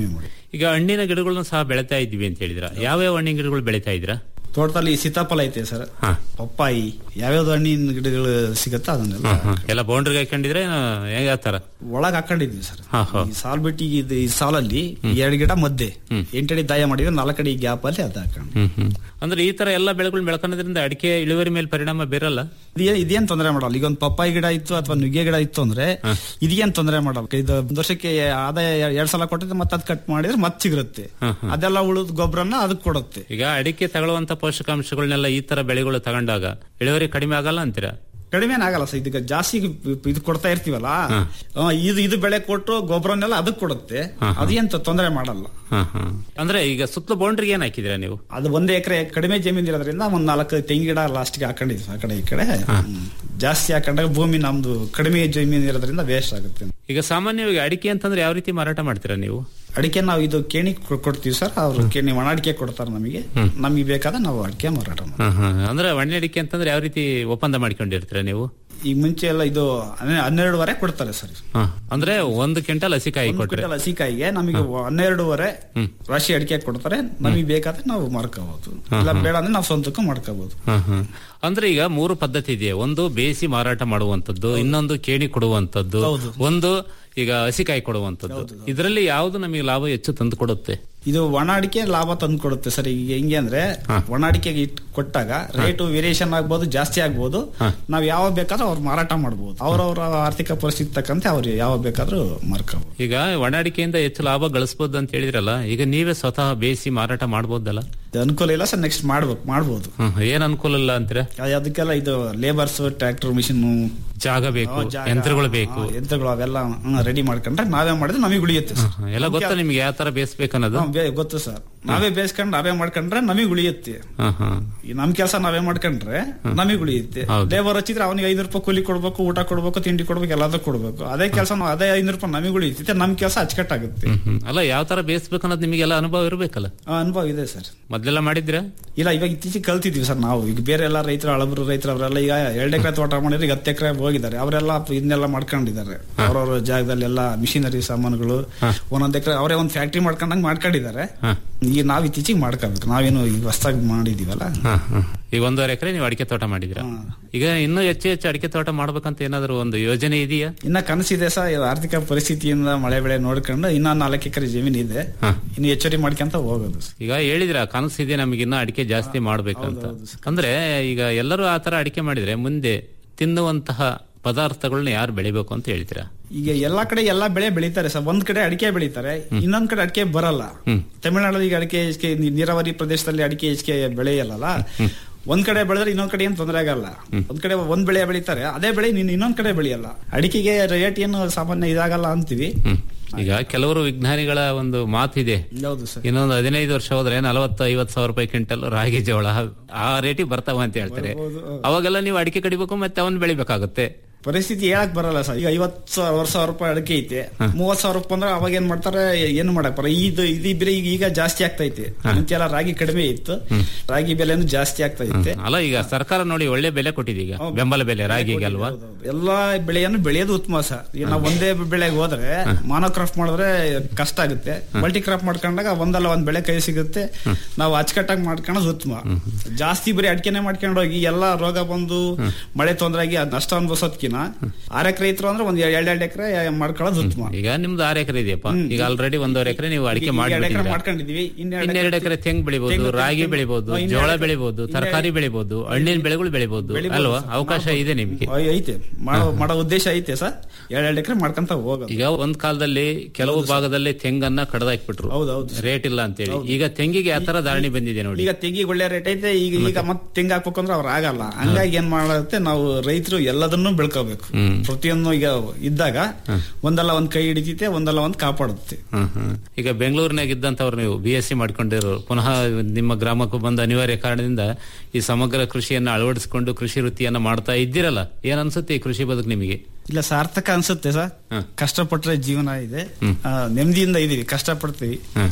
ಈಗ ಹಣ್ಣಿನ ಗಿಡಗಳನ್ನ ಸಹ ಬೆಳಿತಾ ಇದ್ವಿ ಅಂತ ಹೇಳಿದ್ರ ಯಾವ್ಯಾವ ಹಣ್ಣಿನ ಗಿಡಗಳು ಬೆಳಿತಾ ಇದ್ರ
ತೋಟದಲ್ಲಿ ಸೀತಾಫಲ ಐತೆ ಸರ್
ಹಾ.
ಪಪ್ಪಾಯಿ ಯಾವ್ಯಾವ್ದು ಹಣ್ಣಿನ ಗಿಡಗಳು ಸಿಗುತ್ತೋ ಅದನ್ನೆಲ್ಲ
ಎಲ್ಲ ಬೌಂಡ್ರಿಗೆ ಹಾಕೊಂಡಿದ್ರೆ ಹೇಗೆ ಆತರ
ಒಳಗ್ ಹಾಕೊಂಡಿದ್ವಿ ಸರ್
ಹಾ ಹಾ
ಈ ಸಾಲ್ ಬಿಟ್ಟು ಈಗ ಇದು- ಈ ಸಾಲಲ್ಲಿ ಎರಡು ಗಿಡ ಮಧ್ಯೆ ಎಂಟಡಿ ದಾಯ ಮಾಡಿದ್ರೆ ನಾಲ್ಕಡಿ ಗ್ಯಾಪ್ ಅಲ್ಲಿ ಅದು ಹಾಕೊಂಡು
ಹ್ಮ್ ಹ್ಮ್ ಅಂದ್ರೆ ಈ ತರ ಎಲ್ಲ ಬೆಳೆಗಳು ಬೆಳ್ಕೊಳ್ಳೋದ್ರಿಂದ ಅಡಿಕೆ ಇಳುವರಿ ಮೇಲೆ ಪರಿಣಾಮ ಬೀರಲ್ಲ
ಇದೇ ಇದೇನ್ ತೊಂದರೆ ಮಾಡಲ್ಲ ಈಗ ಒಂದು ಪಪ್ಪಾಯಿ ಗಿಡ ಇತ್ತು ಅಥವಾ ನುಗ್ಗೆ ಗಿಡ ಇತ್ತು ಅಂದ್ರೆ ಇದೇನ್ ತೊಂದರೆ ಮಾಡಲ್ಲ ಇದು ಒಂದ್ ವರ್ಷಕ್ಕೆ ಆದಾಯ ಎರಡ್ ಸಲ ಕೊಟ್ಟಿದ್ರೆ ಮತ್ತೆ ಅದ್ ಕಟ್ ಮಾಡಿದ್ರೆ ಮತ್ತೆ ಸಿಗುತ್ತೆ ಅದೆಲ್ಲ ಉಳಿದ ಗೊಬ್ಬರನ ಅದಕ್ಕೆ ಕೊಡುತ್ತೆ
ಈಗ ಅಡಿಕೆ ತಗೊಳ್ಳುವಂತ ಪೋಷಕಾಂಶಗಳನ್ನೆಲ್ಲ ಈ ತರ ಬೆಳೆಗಳು ತಗೊಂಡಾಗ ಇಳುವರಿ ಕಡಿಮೆ ಆಗಲ್ಲ ಅಂತೀರಾ
ಕಡಿಮೆ ಆಗಲ್ಲ ಸರ್ ಇದಕ್ಕೆ ಜಾಸ್ತಿ ಇದು ಕೊಡ್ತಾ ಇರ್ತೀವಲ್ಲ ಆ, ಇದು ಇದು ಬೆಳೆ ಕೊಟ್ಟು ಗೊಬ್ಬರನ್ನೆಲ್ಲ ಅದಕ್ಕೆ ಕೊಡುತ್ತೆ ಅದೇನ್ ತೊಂದರೆ ಮಾಡಲ್ಲ
ಹಾ ಹಾ ಅಂದ್ರೆ ಈಗ ಸುತ್ತಲೂ ಬೌಂಡ್ರಿಗೆ ಏನ್ ಹಾಕಿದಿರಾ ನೀವು
ಅದು ಒಂದ್ ಎಕರೆ ಕಡಿಮೆ ಜಮೀನ್ ಇರೋದ್ರಿಂದ ಒಂದ್ ನಾಲ್ಕು ತೆಂಗಿನ ಗಿಡ ಲಾಸ್ಟ್ಗೆ ಹಾಕೊಂಡಿದ್ವಿ ಆ ಕಡೆ ಈ ಕಡೆ ಹ್ಮ್. ಜಾಸ್ತಿ ಹಾಕೊಂಡಾಗ ಭೂಮಿ ನಮ್ದು ಕಡಿಮೆ ಜಮೀನ್ ಇರೋದ್ರಿಂದ ವೇಸ್ಟ್ ಆಗುತ್ತೆ
ಈಗ ಸಾಮಾನ್ಯವಾಗಿ ಅಡಿಕೆ ಅಂತಂದ್ರೆ ಯಾವ ರೀತಿ ಮಾರಾಟ ಮಾಡ್ತೀರಾ ನೀವು
ಅಡಿಕೆ ನಾವು ಇದು ಕೇಣಿ ಕೊ- ಕೊಡ್ತೀವಿ ಸರ್ ಅವ್ರು ಕೇಣಿ ಒಣ ಅಡಿಕೆ ಕೊಡ್ತಾರೆ ನಮಗೆ ನಮಗೆ ಬೇಕಾದ್ರೆ ನಾವು ಅಡಿಕೆ ಮಾರಾಟ ಮಾಡ್ತೀವಿ
ಹಾ ಹಾ ಅಂದ್ರೆ ಒಣ ಅಡಿಕೆ ಅಂತಂದ್ರೆ ಯಾವ ರೀತಿ ಒಪ್ಪಂದ ಮಾಡ್ಕೊಂಡಿರ್ತೀರಾ ನೀವು
ಈಗ ಮುಂಚೆ ಎಲ್ಲ ಇದು ಹನ್ನೆ- ಹನ್ನೆರಡುವರೆ ಕೊಡ್ತಾರೆ ಸರ್
ಹಾ ಅಂದ್ರೆ ಒಂದು ಕ್ವಿಂಟಲ್ ಹಸಿಕಾಯಿ ಕೊಟ್ರೆ
ಕ್ವಿಂಟಲ್ ಹಸಿಕಾಯಿಗೆ ನಮಗೆ ಹನ್ನೆರಡೂವರೆ ರಾಶಿ ಅಡಿಕೆ ಕೊಡ್ತಾರೆ ನಮಗೆ ಬೇಕಾದ್ರೆ ನಾವು ಮಾರ್ಕೋಬಹುದು ಇಲ್ಲ ಬೇಡ ಅಂದ್ರೆ ನಾವು ಸ್ವಂತಕ್ಕೂ ಮಾಡ್ಕೋಬಹುದು
ಹಾ, ಹಾ. ಅಂದ್ರೆ ಈಗ ಮೂರು ಪದ್ಧತಿ ಇದೆ ಒಂದು ಬೇಯಿಸಿ ಮಾರಾಟ ಮಾಡುವಂತದ್ದು ಇನ್ನೊಂದು ಕೇಣಿ ಕೊಡುವಂತದ್ದು ಒಂದು ಈಗ ಹಸಿಕಾಯಿ ಕೊಡುವಂತದ್ದು ಇದರಲ್ಲಿ ಯಾವುದು ನಮಗೆ ಲಾಭ ಹೆಚ್ಚು ತಂದು ಕೊಡುತ್ತೆ
ಇದು ಒಣ ಅಡಿಕೆ ಲಾಭ ತಂದು ಕೊಡುತ್ತೆ ಸರ್ ಈಗ ಹೆಂಗೆ ಅಂದ್ರೆ ಒಣ ಅಡಿಕೆಗೆ ಇಟ್ ಕೊಟ್ಟಾಗ ರೇಟು ವೇರಿಯೇಷನ್ ಆಗ್ಬೋದು ಜಾಸ್ತಿ ಆಗ್ಬೋದು ನಾವ್ ಯಾವ ಬೇಕಾದ್ರೂ ಅವ್ರು ಮಾರಾಟ ಮಾಡ್ಬೋದು ಅವ್ರವ್ರ ಆರ್ಥಿಕ ಪರಿಸ್ಥಿತಿ ತಕ್ಕಂತೆ ಅವ್ರು ಯಾವ ಬೇಕಾದ್ರೂ ಮಾರ್ಕೋಬಹುದು
ಈಗ ಒಣ ಅಡಿಕೆಯಿಂದ ಹೆಚ್ಚು ಲಾಭ ಗಳಿಸಬಹುದು ಅಂತ ಹೇಳಿದ್ರಲ್ಲ ಈಗ ನೀವೇ ಸ್ವತಃ ಬೇಯಿಸಿ ಮಾರಾಟ ಮಾಡಬಹುದಲ್ಲ
ಅನುಕೂಲ ಇಲ್ಲ ಸರ್ ನೆಕ್ಸ್ಟ್ ಮಾಡ್ಬೇಕು ಮಾಡ್ಬೋದು
ಏನ್ ಅನುಕೂಲ ಇಲ್ಲ ಅಂತೀರಾ
ಅದ್- ಅದಕ್ಕೆಲ್ಲ ಇದು ಲೇಬರ್ಸ್ ಟ್ರ್ಯಾಕ್ಟರ್ ಮಿಷಿನ್
ಜಾಗ ಬೇಕು ಯಂತ್ರಗಳು ಬೇಕು
ಯಂತ್ರಗಳು ಅವೆಲ್ಲ ರೆಡಿ ಮಾಡ್ಕೊಂಡ್ರೆ ನಾವೇ ಮಾಡಿದ್ರೆ ನಮಗೆ ಉಳಿಯುತ್ತೆ ಸರ್
ಎಲ್ಲ ಗೊತ್ತಾ ನಿಮ್ಗೆ ಯಾವ ತರ ಬೇಯಿಸ್ಬೇಕು ಅನ್ನೋದು
ಹ್ಮ್, ಬೇ- ಗೊತ್ತು ಸರ್ ನಾವೇ ಬೇಯಿಸ್ಕೊಂಡು ನಾವೇ ಮಾಡ್ಕೊಂಡ್ರೆ ನಮಗೆ ಉಳಿಯುತ್ತೆ
ಹಾ ಹಾ
ಈ ನಮ್ ಕೆಲಸ ನಾವೇ ಮಾಡ್ಕೊಂಡ್ರೆ ನಮಗೆ ಉಳಿಯುತ್ತೆ ಲೇಬರ್ ಹಚ್ಚಿದ್ರೆ ಅವನಿಗೆ ಐದು ರೂಪಾಯಿ ಕೂಲಿ ಕೊಡ್ಬೇಕು ಊಟ ಕೊಡ್ಬೇಕು ತಿಂಡಿ ಕೊಡ್ಬೇಕು ಎಲ್ಲದೂ ಕೊಡ್ಬೇಕು ಅದೇ ಕೆಲಸ ನಾವು ಅದೇ ಐನೂರು ರೂಪಾಯಿ ನಮಗೆ ಉಳಿಯುತ್ತೆ ನಮ್ ಕೆಲಸ ಅಚ್ಚುಕಟ್ಟಾಗುತ್ತೆ
ಹ್ಮ್, ಹ್ಮ್. ಅಲ್ಲ ಯಾವ ತರ ಬೇಯಿಸ್ಬೇಕು ಅನ್ನೋದು ನಿಮಗೆಲ್ಲ ಅನುಭವ ಇರಬೇಕಲ್ಲ
ಆ ಅನುಭವ ಇದೆ ಸರ್
ಮೊದ್ಲೆಲ್ಲ ಮಾಡಿದ್ರಾ
ಇಲ್ಲ ಇವಾಗ ಇತ್ತೀಚೆಗೆ ಕಲ್ತಿದ್ವಿ ಸರ್ ನಾವು ಈಗ ಬೇರೆ ಎಲ್ಲ ರೈತರು ಹಳಬರು ರೈತರು ಅವರೆಲ್ಲ ಈಗ ಎರಡು ಎಕರೆ ತೋಟ ಮಾಡಿದ್ರೆ ಈಗ ಹತ್ತು ಎಕರೆ ಹೋಗಿದ್ದಾರೆ ಅವರೆಲ್ಲ ಇದನ್ನೆಲ್ಲ ಮಾಡ್ಕೊಂಡಿದ್ದಾರೆ ಅವ್ರವ್ರ ಜಾಗದಲ್ಲಿ ಎಲ್ಲ ಮಿಷಿನರಿ ಸಾಮಾನುಗಳು ಒಂದೊಂದ್ ಎಕರೆ ಅವರೇ ಒಂದು ಫ್ಯಾಕ್ಟ್ರಿ ಮಾಡ್ಕೊಂಡಂಗ್ ಮಾಡ್ಕೊಂಡಿದ್ದಾರೆ ಈಗ ನಾವ್ ಇತ್ತೀಚೆಗೆ ಮಾಡ್ಕೋಬೇಕು ನಾವೇನು ಈಗ ಹೊಸದಾಗಿ ಮಾಡಿದೀವಲ್ಲ
ಹಾ, ಹಾ. ಈಗ ಒಂದೂವರೆ ಎಕರೆ ನೀವು ಅಡಿಕೆ ತೋಟ ಮಾಡಿದ್ರ ಈಗ ಇನ್ನೂ ಹೆಚ್ಚು ಹೆಚ್ಚು ಅಡಿಕೆ ತೋಟ ಮಾಡ್ಬೇಕಂತ ಏನಾದ್ರು ಒಂದು ಯೋಜನೆ ಇದೆಯಾ
ಇನ್ನ ಕನಸಿದೆ ಸರ್ ಆರ್ಥಿಕ ಪರಿಸ್ಥಿತಿಯಿಂದ ಮಳೆ ಬೆಳೆ ನೋಡ್ಕೊಂಡು ಇನ್ನ ನಾಲ್ಕು ಎಕರೆ ಜಮೀನ್ ಇದೆ ಇನ್ನು ಹೆಚ್ಚುವರಿ ಮಾಡ್ಕೊಂತ ಹೋಗೋದು
ಈಗ ಹೇಳಿದ್ರ ಕನಸಿದೆ ನಮಗೆ ಇನ್ನ ಅಡಿಕೆ ಜಾಸ್ತಿ ಮಾಡ್ಬೇಕಂತ ಅಂದ್ರೆ ಈಗ ಎಲ್ಲರೂ ಆ ತರ ಅಡಿಕೆ ಮಾಡಿದ್ರೆ ಮುಂದೆ ತಿನ್ನುವಂತಹ ಪದಾರ್ಥಗಳನ್ನ ಯಾರು ಬೆಳಿಬೇಕು ಅಂತ ಹೇಳ್ತೀರಾ
ಈಗ ಎಲ್ಲಾ ಕಡೆ ಎಲ್ಲಾ ಬೆಳೆ ಬೆಳೀತಾರೆ ಸರ್ ಒಂದ್ ಕಡೆ ಅಡಿಕೆ ಬೆಳೀತಾರೆ ಇನ್ನೊಂದ್ ಕಡೆ ಅಡಿಕೆ ಬರಲ್ಲ ತಮಿಳುನಾಡಲ್ಲಿ ಈಗ ಅಡಿಕೆ ಹೆಚ್ಚಿಗೆ ನೀ- ನೀರಾವರಿ ಪ್ರದೇಶದಲ್ಲಿ ಅಡಿಕೆ ಹೆಚ್ಚಿಗೆ ಬೆಳೆಯಲ್ಲ ಒಂದ್ ಕಡೆ ಬೆಳೆದ್ರೆ ಇನ್ನೊಂದ್ ಕಡೆ ಏನ್ ತೊಂದರೆ ಆಗಲ್ಲ ಒಂದ್ ಕಡೆ ಒಂದ್ ಬೆಳೆ ಬೆಳೀತಾರೆ ಅದೇ ಬೆಳೆ ನೀನ್ ಇನ್ನೊಂದ್ ಕಡೆ ಬೆಳೆಯಲ್ಲ ಅಡಿಕೆಗೆ ರೇಟ್ ಏನು ಸಾಮಾನ್ಯ ಇದಾಗಲ್ಲ ಅಂತೀವಿ
ಈಗ ಕೆಲವರು ವಿಜ್ಞಾನಿಗಳ ಒಂದು ಮಾತಿದೆ
ಹೌದು ಸರ್
ಇನ್ನೊಂದು ಹದಿನೈದು ವರ್ಷ ಹೋದ್ರೆ ನಲವತ್ತು ಐವತ್ತು ಸಾವಿರ ರೂಪಾಯಿ ಕ್ವಿಂಟಲ್ ರಾಗಿ ಜೋಳ ಆ ರೇಟಿಗೆ ಬರ್ತಾವ ಅಂತ ಹೇಳ್ತಾರೆ ಅವಾಗೆಲ್ಲ ನೀವು ಅಡಿಕೆ ಕಡಿಬೇಕು ಮತ್ತೆ ಅವನ್ ಬೆಳಿಬೇಕಾಗುತ್ತೆ
ಪರಿಸ್ಥಿತಿ ಹೇಳಕ್ ಬರಲ್ಲ ಸರ್ ಈಗ ಐವತ್ ಸಾವಿರ ಸಾವಿರ ರೂಪಾಯಿ ಅಡಿಕೆ ಐತೆ ಮೂವತ್ ಸಾವಿರ ರೂಪಾಯಿ ಅಂದ್ರೆ ಅವಾಗ ಏನ್ ಮಾಡ್ತಾರೆ ಏನು ಮಾಡಕ್ ಬರ ಇದು ಇದು ಬೆಲೆ ಈಗ ಈಗ ಜಾಸ್ತಿ ಆಗ್ತಾ ಐತೆ ಮುಂಚೆ ಎಲ್ಲ ರಾಗಿ ಕಡಿಮೆ ಇತ್ತು ರಾಗಿ ಬೆಲೆನು ಜಾಸ್ತಿ ಆಗ್ತಾ ಐತೆ
ಅಲ್ಲ ಈಗ ಸರ್ಕಾರ ನೋಡಿ ಒಳ್ಳೆ ಬೆಲೆ ಕೊಟ್ಟಿದೆ ಈಗ ಬೆಂಬಲ ಬೆಲೆ ರಾಗಿಗೆ ಅಲ್ವಾ
ಎಲ್ಲಾ ಬೆಳೆಯನ್ನು ಬೆಳೆಯೋದು ಉತ್ತಮ ಸರ್ ಈಗ ನಾವು ಒಂದೇ ಬೆಳೆಗೆ ಹೋದ್ರೆ ಮಾನೋ ಕ್ರಾಪ್ ಮಾಡಿದ್ರೆ ಕಷ್ಟ ಆಗುತ್ತೆ ಮಲ್ಟಿ ಕ್ರಾಪ್ ಮಾಡ್ಕೊಂಡಾಗ ಒಂದಲ್ಲ ಒಂದ್ ಬೆಳೆ ಕೈ ಸಿಗುತ್ತೆ ನಾವು ಅಚ್ಚುಕಟ್ಟಾಗಿ ಮಾಡ್ಕೊಳ್ಳೋದು ಉತ್ತಮ ಜಾಸ್ತಿ ಬರೀ ಅಡಿಕೆನೆ ಮಾಡ್ಕೊಂಡು ಹೋಗಿ ಎಲ್ಲಾ ರೋಗ ಬಂದು ಮಳೆ ತೊಂದರೆ ಆಗಿ ಅದ್ ನಷ್ಟ ಅನ್ಭವಿಸೋದ್ಕಿನ ಆರ್ ಎಕರೆ ರೈತರು ಅಂದ್ರೆ ಒಂದ್ ಎರಡ್ ಎರಡ್ ಎಕರೆ ಮಾಡ್ಕೊಳ್ಳೋದು ಉತ್ತಮ
ಈಗ ನಿಮ್ದು ಆರು ಎಕರೆ ಇದೆಯಪ್ಪ ಈಗ ಆಲ್ರೆಡಿ ಒಂದೂವರೆ ಎಕರೆ ನೀವು ಅಡಿಕೆ
ಈಗ ಎರಡ್ ಎಕರೆ
ಮಾಡಿ
ಮಾಡ್ಕೊಂಡಿದೀವಿ
ಇನ್ನೆರಡು ಎಕರೆ ತೆಂಗು ಬೆಳಿಬಹುದು
ತೆಂಗು-
ರಾಗಿ
ತೆಂಗು-
ಬೆಳಿಬಹುದು
ಇನ್ನೆರಡು
ಜೋಳ
ಎಕರೆ-
ಬೆಳಿಬಹುದು
ಇನ್ನೆರಡು-
ತರಕಾರಿ ಬೆಳಿಬಹುದು ಹಣ್ಣಿನ ಬೆಳೆಗಳು ಬೆಳಿಬಹುದು
ಬೆಳಿಬೋದು
ಅಲ್ವಾ
ಸರ್.
ಅವಕಾಶ ಇದೆ ನಿಮ್ಗೆ
ಐ- ಐತೆ ಮಾಡೋ ಮಾಡೋ ಉದ್ದೇಶ ಐತೆ ಸರ್ ಎರಡ್ ಎರಡ್ ಎಕರೆ ಮಾಡ್ಕೊಂತ ಹೋಗೋದು
ಈಗ ಒಂದ್ ಕಾಲದಲ್ಲಿ ಕೆಲವು ಭಾಗದಲ್ಲಿ ತೆಂಗನ್ನ ಕಡ್ದಾಕ್ಬಿಟ್ರು ರೇಟ್ ಇಲ್ಲ ಅಂತೇಳಿ ಈಗ ತೆಂಗಿಗೆ ಆ ತರ ಧಾರಣೆ ಬಂದಿದೆ ನೋಡಿ
ಈಗ ತೆಂಗಿಗೆ ಒಳ್ಳೆ ರೇಟ್ ಐತೆ ಈಗ ಈಗ ಮತ್ತೆ ತೆಂಗು ಹಾಕ್ಬೇಕು ಅಂದ್ರೆ ಅವ್ರು ಆಗಲ್ಲ ಹಂಗಾಗಿ ಏನ್ ಮಾಡುತ್ತೆ ನಾವು ರೈತರು ಎಲ್ಲದನ್ನೂ ಬೆಳ್ಕೋಬೇಕು ಪ್ರತಿಯೊಂದು ಈಗ ಇದ್ದಾಗ ಒಂದಲ್ಲ ಒಂದ್ ಕೈ ಹಿಡಿತೈತೆ ಒಂದಲ್ಲ ಒಂದ್ ಕಾಪಾಡುತ್ತೆ
ಹ್ಮ್, ಹ್ಮ್. ಈಗ ಬೆಂಗಳೂರಿನಾಗ ಇದ್ದಂತವ್ರು ನೀವು ಬಿ ಎಸ್ ಸಿ ಮಾಡ್ಕೊಂಡಿರೋ ಪುನಃ ನಿಮ್ಮ ಗ್ರಾಮಕ್ಕೂ ಬಂದ ಅನಿವಾರ್ಯ ಕಾರಣದಿಂದ ಈ ಸಮಗ್ರ ಕೃಷಿಯನ್ನ ಅಳವಡಿಸಿಕೊಂಡು ಕೃಷಿ ವೃತ್ತಿಯನ್ನ ಮಾಡ್ತಾ ಇದ್ದೀರಲ್ಲ ಏನ್ ಅನ್ಸುತ್ತೆ ಈ ಕೃಷಿ ಬದುಕು ನಿಮಗೆ
ಇಲ್ಲ ಸಾರ್ಥಕ ಅನ್ಸುತ್ತೆ ಸರ್ ಕಷ್ಟಪಟ್ರೆ ಜೀವನ ಇದೆ ಆ, ನೆಮ್ಮದಿಯಿಂದ ಇದೀವಿ ಕಷ್ಟಪಡ್ತೀವಿ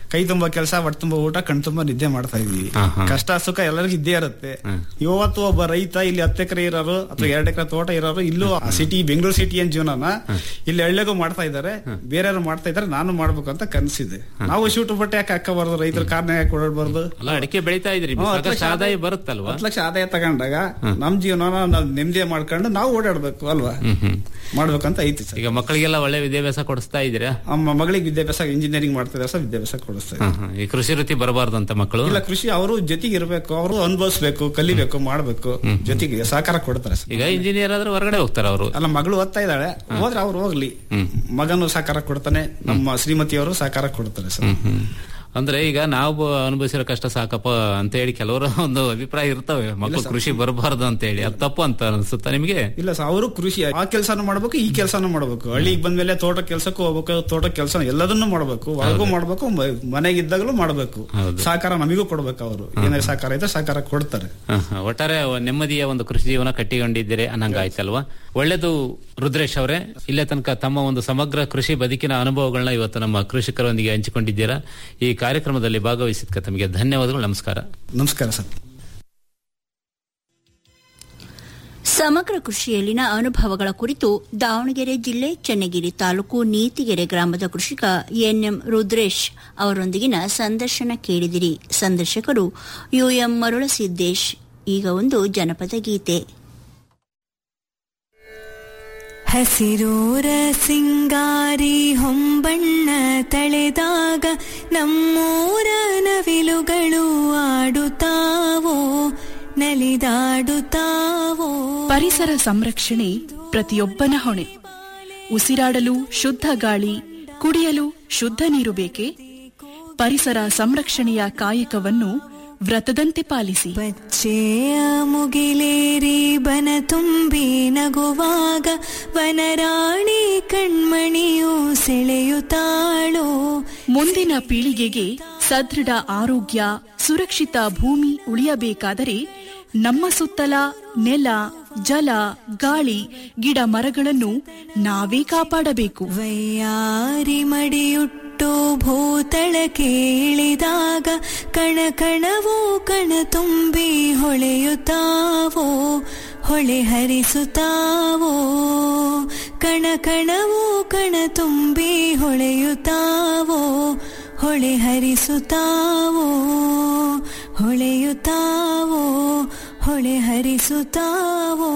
ಕೈ ತುಂಬಾ ಕೆಲಸ ಹೊಟ್ಟೆ ತುಂಬಾ ಊಟ ಕಣ್ ತುಂಬಾ ನಿದ್ದೆ ಮಾಡ್ತಾ ಇದೀವಿ ಕಷ್ಟ ಸುಖ ಎಲ್ಲರಿಗೂ ಇದ್ದೇ ಇರುತ್ತೆ ಇವತ್ತು ಒಬ್ಬ ರೈತ ಇಲ್ಲಿ ಹತ್ತು ಎಕರೆ ಇರೋರು ಅಥವಾ ಎರಡು ಎಕರೆ ತೋಟ ಇರೋರು ಇಲ್ಲೂ ಸಿಟಿ ಬೆಂಗಳೂರು ಸಿಟಿ ಏನ್ ಜೀವನನ ಇಲ್ಲಿ ಹಳ್ಳಿಗೂ ಮಾಡ್ತಾ ಇದ್ದಾರೆ ಬೇರೆಯವರು ಮಾಡ್ತಾ ಇದ್ದಾರೆ ನಾನು ಮಾಡ್ಬೇಕು ಅಂತ ಕನಸಿದೆ ನಾವು ಶೂಟು ಬಟ್ಟೆ ಯಾಕೆ ಹಾಕಬಾರ್ದು ರೈತರ ಕಾರ್ನ ಯಾಕೆ ಓಡಾಡ್ಬಾರ್ದು
ಅಲ್ಲ ಅಡಿಕೆ ಬೆಳಿತಾ ಇದ್ರಿ
ಹ್ಮ್, ಹತ್ತು
ಸಾಕಷ್ಟು
ಲಕ್ಷ
ಆದಾಯ ಬರುತ್ತಲ್ವಾ
ಹತ್ತು ಲಕ್ಷ ಆದಾಯ ತಗೊಂಡಾಗ ನಮ್ ಜೀವನ ನಾವು ನೆಮ್ಮದಿ ಮಾಡ್ಕೊಂಡು ನಾವು ಓಡಾಡ್ಬೇಕು ಅಲ್ವಾ ಮಾಡ್ಬೇಕಂತ ಐತಿ ಸರ್
ಈಗ ಮಕ್ಕಳಿಗೆಲ್ಲ ಒಳ್ಳೆ ವಿದ್ಯಾಭ್ಯಾಸ ಕೊಡಿಸ್ತಾ ಇದ್ದೀರಾ
ನಮ್ಮ ಮಗಳಿಗೆ ವಿದ್ಯಾಭ್ಯಾಸ ಇಂಜಿನಿಯರಿಂಗ್ ಮಾಡ್ತಿದ್ದಾರೆ ಸರ್ ವಿದ್ಯಾಭ್ಯಾಸ ಕೊಡಿಸ್ತಾ ಇದ್ದಾರೆ.
ಹ್ಮ್, ಹ್ಮ್. ಈ ಕೃಷಿ ವೃತ್ತಿ ಬರಬಾರ್ದು ಅಂತ ಮಕ್ಕಳು
ಇಲ್ಲ ಕೃಷಿ ಅವರು ಜೊತೆಗೆ ಇರಬೇಕು ಅವರು ಅನುಭವಿಸ್ಬೇಕು ಕಲಿಬೇಕು ಮಾಡ್ಬೇಕು ಜೊತೆಗೆ ಸಹಕಾರ ಕೊಡ್ತಾರೆ ಸರ್
ಈಗ ಇಂಜಿನಿಯರ್ ಆದ್ರೆ ಹೊರಗಡೆ ಹೋಗ್ತಾರೆ ಅವರು
ಅಲ್ಲ ಮಗಳು ಓದ್ತಾ ಇದ್ದಾಳೆ ಹೋದ್ರೆ ಅವ್ರು ಹೋಗ್ಲಿ ಮಗನು ಸಹಕಾರ ಕೊಡ್ತಾನೆ ನಮ್ಮ ಶ್ರೀಮತಿಯವರು ಸಹಕಾರ ಕೊಡ್ತಾರೆ ಸರ್
ಅಂದ್ರೆ ಈಗ ನಾವು ಅನುಭವಿಸಿರೋ ಕಷ್ಟ ಸಾಕಪ್ಪ ಅಂತ ಹೇಳಿ ಕೆಲವರ ಒಂದು ಅಭಿಪ್ರಾಯ ಇರ್ತವೆ ಮಕ್ಕಳು ಕೃಷಿ ಬರಬಾರ್ದು ಅಂತ ಹೇಳಿ ಅದು ತಪ್ಪು ಅಂತ ಅನ್ಸುತ್ತಾ ನಿಮಗೆ
ಇಲ್ಲ ಸರ್ ಅವರು ಕೃಷಿ ಆ ಕೆಲಸನೂ ಮಾಡ್ಬೇಕು ಈ ಕೆಲಸನೂ ಮಾಡ್ಬೇಕು ಹಳ್ಳಿಗೆ ಬಂದ್ಮೇಲೆ ತೋಟ ಕೆಲಸಕ್ಕೂ ಹೋಗ್ಬೇಕು ತೋಟ ಕೆಲಸ ಎಲ್ಲದನ್ನೂ ಮಾಡ್ಬೇಕು ಹೊರಗೂ ಮಾಡ್ಬೇಕು ಮ- ಮನೆಗಿದ್ದಾಗಲೂ ಮಾಡ್ಬೇಕು ಸಹಕಾರ ನಮಗೂ ಕೊಡ್ಬೇಕು ಅವರು ಏನಾದ್ರು ಸಹಕಾರ ಇದ್ರೆ ಸಹಕಾರ ಕೊಡ್ತಾರೆ
ಹ, ಹ. ಒಟ್ಟಾರೆ ನೆಮ್ಮದಿಯ ಒಂದು ಕೃಷಿ ಜೀವನ ಕಟ್ಟಿಕೊಂಡಿದ್ದೀರಿ ಅನ್ನಂಗ ಆಯ್ತಲ್ವಾ ಒಳ್ಳೇದು ರುದ್ರೇಶ್ ಅವರೇ ಇಲ್ಲೇ ತನಕ ತಮ್ಮ ಒಂದು ಸಮಗ್ರ ಕೃಷಿ ಬದುಕಿನ ಅನುಭವಗಳನ್ನ ಇವತ್ತು ನಮ್ಮ ಕೃಷಿಕರೊಂದಿಗೆ ಹಂಚಿಕೊಂಡಿದ್ದೀರಾ ಈ ಕಾರ್ಯಕ್ರಮದಲ್ಲಿ ಭಾಗವಹಿಸಿದ್ಕ ತಮಗೆ ಧನ್ಯವಾದಗಳು ನಮಸ್ಕಾರ
ನಮಸ್ಕಾರ ಸರ್
ಸಮಗ್ರ ಕೃಷಿಯಲ್ಲಿನ ಅನುಭವಗಳ ಕುರಿತು ದಾವಣಗೆರೆ ಜಿಲ್ಲೆ ಚನ್ನಗಿರಿ ತಾಲೂಕು ನೀತಿಗೆರೆ ಗ್ರಾಮದ ಕೃಷಿಕ ಎನ್ಎಂ ರುದ್ರೇಶ್ ಅವರೊಂದಿಗಿನ ಸಂದರ್ಶನ ಕೇಳಿದಿರಿ ಸಂದರ್ಶಕರು ಯುಎಂ ಮರುಳಸಿದ್ದೇಶ್ ಈಗ ಒಂದು ಜನಪದ ಗೀತೆ
ಹಸಿರೂರ ಸಿಂಗಾರಿ ಹೊಂಬಣ್ಣ ತಳೆದಾಗ ನಮ್ಮೂರ ನವಿಲುಗಳು ಆಡುತ್ತಾವೋ ನಲಿದಾಡುತ್ತಾವೋ
ಪರಿಸರ ಸಂರಕ್ಷಣೆ ಪ್ರತಿಯೊಬ್ಬನ ಹೊಣೆ ಉಸಿರಾಡಲು ಶುದ್ಧ ಗಾಳಿ ಕುಡಿಯಲು ಶುದ್ಧ ನೀರು ಬೇಕೆ ಪರಿಸರ ಸಂರಕ್ಷಣೆಯ ಕಾಯಕವನ್ನು ವ್ರತದಂತೆ ಪಾಲಿಸಿ
ಪಚ್ಚೆಯ ಮುಗಿಲೇರಿ ಬನ ತುಂಬಿ ನಗುವಾಗ ವನರಾಣಿ ಕಣ್ಮಣಿಯು ಸೆಳೆಯುತ್ತಾಳೋ
ಮುಂದಿನ ಪೀಳಿಗೆಗೆ ಸದೃಢ ಆರೋಗ್ಯ ಸುರಕ್ಷಿತ ಭೂಮಿ ಉಳಿಯಬೇಕಾದರೆ ನಮ್ಮ ಸುತ್ತಲ ನೆಲ ಜಲ ಗಾಳಿ ಗಿಡ ಮರಗಳನ್ನು ನಾವೇ ಕಾಪಾಡಬೇಕು
ವೈಯಾರಿ ಮಡಿಯುಟ್ಟು ಭೂತಳಕ್ಕೆ ಇಳಿದಾಗ ಕಣ ಕಣವೋ ಕಣ ತುಂಬಿ ಹೊಳೆಯುತ್ತಾವೋ ಹೊಳೆ ಹರಿಸುತ್ತಾವೋ ಕಣ ಕಣವೋ ಕಣ ತುಂಬಿ ಹೊಳೆಯುತ್ತಾವೋ ಹೊಳೆ ಹರಿಸುತ್ತಾವೋ ಹೊಳೆಯುತ್ತಾವೋ ಹೊಳೆ ಹರಿಸುತ್ತಾವೋ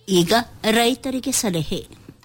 ಈಗ ರೈತರಿಗೆ ಸಲಹೆ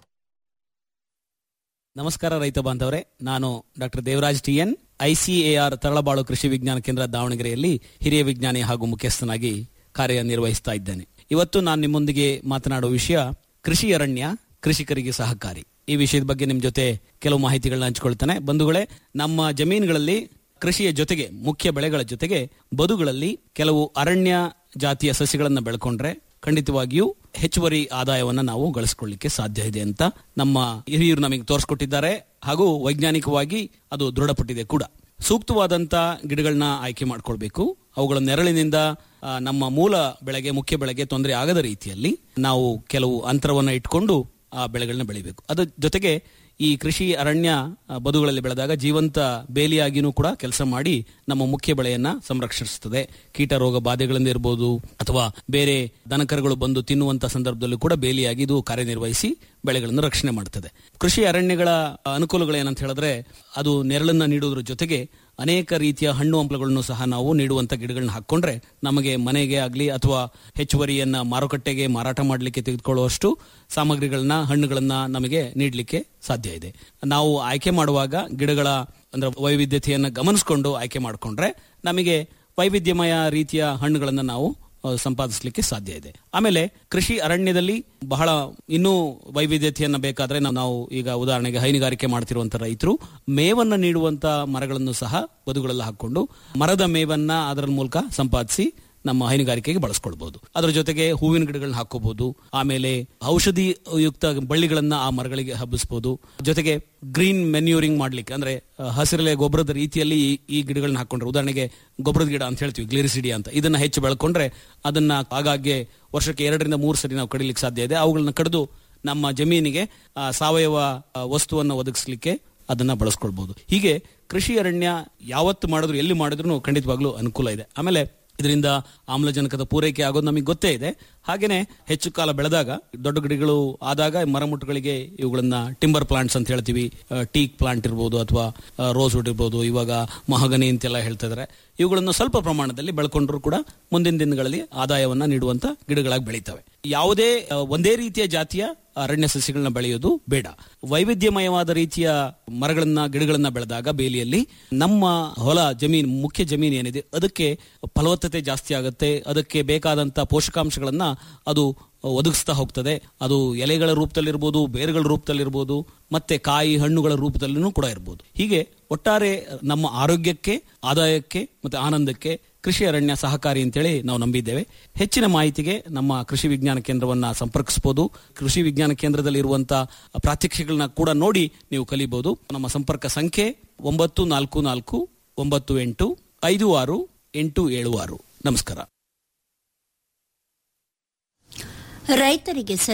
ನಮಸ್ಕಾರ ರೈತ ಬಾಂಧವರೇ ನಾನು doctor Devaraj TN ICAR Taralabalu Krishi Vijnana ಕೇಂದ್ರ ದಾವಣಗೆರೆಯಲ್ಲಿ ಹಿರಿಯ ವಿಜ್ಞಾನಿ ಹಾಗೂ ಮುಖ್ಯಸ್ಥನಾಗಿ ಕಾರ್ಯನಿರ್ವಹಿಸ್ತಾ ಇದ್ದೇನೆ ಇವತ್ತು ನಾನು ನಿಮ್ಮೊಂದಿಗೆ ಮಾತನಾಡುವ ವಿಷಯ ಕೃಷಿ ಅರಣ್ಯ ಕೃಷಿಕರಿಗೆ ಸಹಕಾರಿ ಈ ವಿಷಯದ ಬಗ್ಗೆ ನಿಮ್ ಜೊತೆ ಕೆಲವು ಮಾಹಿತಿಗಳನ್ನ ಹಂಚಿಕೊಳ್ತೇನೆ ಬಂಧುಗಳೇ ನಮ್ಮ ಜಮೀನುಗಳಲ್ಲಿ ಕೃಷಿಯ ಜೊತೆಗೆ ಮುಖ್ಯ ಬೆಳೆಗಳ ಜೊತೆಗೆ ಬದುಗಳಲ್ಲಿ ಕೆಲವು ಅರಣ್ಯ ಜಾತಿಯ ಸಸ್ಯಗಳನ್ನು ಬೆಳ್ಕೊಂಡ್ರೆ ಖಂಡಿತವಾಗಿಯೂ ಹೆಚ್ಚುವರಿ ಆದಾಯವನ್ನ ನಾವು ಗಳಿಸಿಕೊಳ್ಳಿಕ್ಕೆ ಸಾಧ್ಯ ಇದೆ ಅಂತ ನಮ್ಮ ಹಿರಿಯರು ನಮಗೆ ತೋರಿಸ್ಕೊಟ್ಟಿದ್ದಾರೆ ಹಾಗೂ ವೈಜ್ಞಾನಿಕವಾಗಿ ಅದು ದೃಢಪಟ್ಟಿದೆ ಕೂಡ ಸೂಕ್ತವಾದಂತ ಗಿಡಗಳನ್ನ ಆಯ್ಕೆ ಮಾಡ್ಕೊಳ್ಬೇಕು ಅವುಗಳ ನೆರಳಿನಿಂದ ಆ, ನಮ್ಮ ಮೂಲ ಬೆಳೆಗೆ ಮುಖ್ಯ ಬೆಳೆಗೆ ತೊಂದರೆ ಆಗದ ರೀತಿಯಲ್ಲಿ ನಾವು ಕೆಲವು ಅಂತರವನ್ನ ಇಟ್ಕೊಂಡು ಆ ಬೆಳೆಗಳನ್ನ ಬೆಳಿಬೇಕು ಅದ್ರ ಜೊತೆಗೆ ಈ ಕೃಷಿ ಅರಣ್ಯ ಆ, ಬದುಗಳಲ್ಲಿ ಬೆಳೆದಾಗ ಜೀವಂತ ಬೇಲಿಯಾಗಿನೂ ಕೂಡ ಕೆಲಸ ಮಾಡಿ ನಮ್ಮ ಮುಖ್ಯ ಬೆಳೆಯನ್ನ ಸಂರಕ್ಷಿಸುತ್ತದೆ ಕೀಟ ರೋಗ ಬಾಧೆಗಳಿಂದ ಇರಬಹುದು ಅಥವಾ ಬೇರೆ ದನಕರುಗಳು ಬಂದು ತಿನ್ನುವಂತ ಸಂದರ್ಭದಲ್ಲೂ ಕೂಡ ಬೇಲಿಯಾಗಿ ಇದು ಕಾರ್ಯನಿರ್ವಹಿಸಿ ಬೆಳೆಗಳನ್ನು ರಕ್ಷಣೆ ಮಾಡುತ್ತದೆ ಕೃಷಿ ಅರಣ್ಯಗಳ ಅನುಕೂಲಗಳು ಏನಂತ ಹೇಳಿದ್ರೆ ಅದು ನೆರಳನ್ನ ನೀಡುವುದರ ಜೊತೆಗೆ ಅನೇಕ ರೀತಿಯ ಹಣ್ಣು ಹಂಪಲುಗಳನ್ನು ಸಹ ನಾವು ನೀಡುವಂತ ಗಿಡಗಳನ್ನ ಹಾಕೊಂಡ್ರೆ ನಮಗೆ ಮನೆಗೆ ಆಗಲಿ ಅಥವಾ ಹೆಚ್ಚುವರಿಯನ್ನ ಮಾರುಕಟ್ಟೆಗೆ ಮಾರಾಟ ಮಾಡಲಿಕ್ಕೆ ತೆಗೆದುಕೊಳ್ಳುವಷ್ಟು ಸಾಮಗ್ರಿಗಳನ್ನ ಹಣ್ಣುಗಳನ್ನ ನಮಗೆ ನೀಡಲಿಕ್ಕೆ ಸಾಧ್ಯ ಇದೆ ನಾವು ಆಯ್ಕೆ ಮಾಡುವಾಗ ಗಿಡಗಳ ಅಂದ್ರೆ ವೈವಿಧ್ಯತೆಯನ್ನ ಗಮನಿಸಿಕೊಂಡು ಆಯ್ಕೆ ಮಾಡಿಕೊಂಡ್ರೆ ನಮಗೆ ವೈವಿಧ್ಯಮಯ ರೀತಿಯ ಹಣ್ಣುಗಳನ್ನ ನಾವು ಆ, ಸಂಪಾದಿಸಲಿಕ್ಕೆ ಸಾಧ್ಯ ಇದೆ ಆಮೇಲೆ ಕೃಷಿ ಅರಣ್ಯದಲ್ಲಿ ಬಹಳ ಇನ್ನೂ ವೈವಿಧ್ಯತೆಯನ್ನ ಬೇಕಾದ್ರೆ ನಾವು- ನಾವು ಈಗ ಉದಾಹರಣೆಗೆ ಹೈನುಗಾರಿಕೆ ಮಾಡ್ತಿರುವಂತ ರೈತರು ಮೇವನ್ನ ನೀಡುವಂತ ಮರಗಳನ್ನು ಸಹ ಬದುಗಳಲ್ಲಿ ಹಾಕೊಂಡು ಮರದ ಮೇವನ್ನ ಅದರ ಮೂಲಕ ಸಂಪಾದಿಸಿ ನಮ್ಮ ಹೈನುಗಾರಿಕೆಗೆ ಬಳಸ್ಕೊಳ್ಬಹುದು ಅದರ ಜೊತೆಗೆ ಹೂವಿನ ಗಿಡಗಳನ್ನ ಹಾಕೋಬಹುದು ಆಮೇಲೆ ಔಷಧಿ ಯುಕ್ತ ಬಳ್ಳಿಗಳನ್ನ ಆ ಮರಗಳಿಗೆ ಹಬ್ಬಿಸಬಹುದು ಜೊತೆಗೆ ಗ್ರೀನ್ ಮೆನ್ಯೂರಿಂಗ್ ಮಾಡ್ಲಿಕ್ಕೆ ಅಂದ್ರೆ ಆ, ಹಸಿರೆಲೆ ಗೊಬ್ಬರದ ರೀತಿಯಲ್ಲಿ ಈ- ಈ ಗಿಡಗಳನ್ನ ಹಾಕೊಂಡ್ರೆ ಉದಾಹರಣೆಗೆ ಗೊಬ್ಬರದ ಗಿಡ ಅಂತ ಹೇಳ್ತೀವಿ ಗ್ಲಿರಿಸಿಡಿ ಅಂತ ಇದನ್ನ ಹೆಚ್ಚು ಬೆಳ್ಕೊಂಡ್ರೆ ಅದನ್ನ ಆಗಾಗ್ಗೆ ವರ್ಷಕ್ಕೆ ಎರಡರಿಂದ ಮೂರು ಸರಿ ನಾವು ಕಡಿಲಿಕ್ಕೆ ಸಾಧ್ಯ ಇದೆ ಅವುಗಳನ್ನ ಕಡಿದು ನಮ್ಮ ಜಮೀನಿಗೆ ಆ, ಸಾವಯವ ಆ, ವಸ್ತುವನ್ನ ಒದಗಿಸ್ಲಿಕ್ಕೆ ಅದನ್ನ ಬಳಸ್ಕೊಳ್ಬಹುದು ಹೀಗೆ ಕೃಷಿ ಅರಣ್ಯ ಯಾವತ್ತು ಮಾಡಿದ್ರು ಎಲ್ಲಿ ಮಾಡಿದ್ರು ಖಂಡಿತವಾಗ್ಲೂ ಅನುಕೂಲ ಇದೆ ಆಮೇಲೆ ಇದರಿಂದ ಆಮ್ಲಜನಕದ ಪೂರೈಕೆ ಆಗೋದು ನಮಗೆ ಗೊತ್ತೇ ಇದೆ ಹಾಗೇನೆ ಹೆಚ್ಚು ಕಾಲ ಬೆಳೆದಾಗ ದೊಡ್ಡ ಗಿಡಗಳು ಆದಾಗ ಮರಮುಟ್ಟುಗಳಿಗೆ ಇವುಗಳನ್ನ ಟಿಂಬರ್ ಪ್ಲಾಂಟ್ಸ್ ಅಂತ ಹೇಳ್ತೀವಿ ಟೀಕ್ ಪ್ಲಾಂಟ್ ಇರ್ಬೋದು ಅಥವಾ ರೋಸ್ ವುಡ್ ಇರ್ಬೋದು ಇವಾಗ ಮಹಗನಿ ಅಂತೆಲ್ಲ ಹೇಳ್ತಾ ಇದಾರೆ ಇವುಗಳನ್ನು ಸ್ವಲ್ಪ ಪ್ರಮಾಣದಲ್ಲಿ ಬೆಳ್ಕೊಂಡ್ರು ಕೂಡ ಮುಂದಿನ ದಿನಗಳಲ್ಲಿ ಆದಾಯವನ್ನ ನೀಡುವಂತ ಗಿಡಗಳಾಗಿ ಬೆಳೀತವೆ ಯಾವುದೇ ಆ, ಒಂದೇ ರೀತಿಯ ಜಾತಿಯ ಅರಣ್ಯ ಸಸ್ಯಗಳನ್ನ ಬೆಳೆಯೋದು ಬೇಡ ವೈವಿಧ್ಯಮಯವಾದ ರೀತಿಯ ಮರಗಳನ್ನ ಗಿಡಗಳನ್ನ ಬೆಳೆದಾಗ ಬೇಲಿಯಲ್ಲಿ ನಮ್ಮ ಹೊಲ ಜಮೀನು ಮುಖ್ಯ ಜಮೀನು ಏನಿದೆ ಅದಕ್ಕೆ ಫಲವತ್ತತೆ ಜಾಸ್ತಿ ಆಗುತ್ತೆ ಅದಕ್ಕೆ ಬೇಕಾದಂತ ಪೋಷಕಾಂಶಗಳನ್ನ ಅದು ಒದಗಿಸ್ತಾ ಹೋಗ್ತದೆ ಅದು ಎಲೆಗಳ ರೂಪದಲ್ಲಿರ್ಬೋದು ಬೇರುಗಳ ರೂಪದಲ್ಲಿರ್ಬೋದು ಮತ್ತೆ ಕಾಯಿ ಹಣ್ಣುಗಳ ರೂಪದಲ್ಲಿನೂ ಕೂಡ ಇರ್ಬೋದು ಹೀಗೆ ಒಟ್ಟಾರೆ ನಮ್ಮ ಆರೋಗ್ಯಕ್ಕೆ ಆದಾಯಕ್ಕೆ ಮತ್ತೆ ಆನಂದಕ್ಕೆ ಕೃಷಿ ಅರಣ್ಯ ಸಹಕಾರಿ ಅಂತೇಳಿ ನಾವು ನಂಬಿದ್ದೇವೆ ಹೆಚ್ಚಿನ ಮಾಹಿತಿಗೆ ನಮ್ಮ ಕೃಷಿ ವಿಜ್ಞಾನ ಕೇಂದ್ರವನ್ನ ಸಂಪರ್ಕಿಸಬಹುದು ಕೃಷಿ ವಿಜ್ಞಾನ ಕೇಂದ್ರದಲ್ಲಿ ಇರುವಂತಹ ಪ್ರಾತ್ಯಕ್ಷಿಗಳನ್ನ ಕೂಡ ನೋಡಿ ನೀವು ಕಲಿಬಹುದು ನಮ್ಮ ಸಂಪರ್ಕ ಸಂಖ್ಯೆ ಒಂಬತ್ತು ನಾಲ್ಕು ನಾಲ್ಕು ಒಂಬತ್ತು ಎಂಟು ಐದು ಆರು ಎಂಟು ಏಳು ಆರು ನಮಸ್ಕಾರ
ರೈತರಿಗೆ ಸಲಹೆ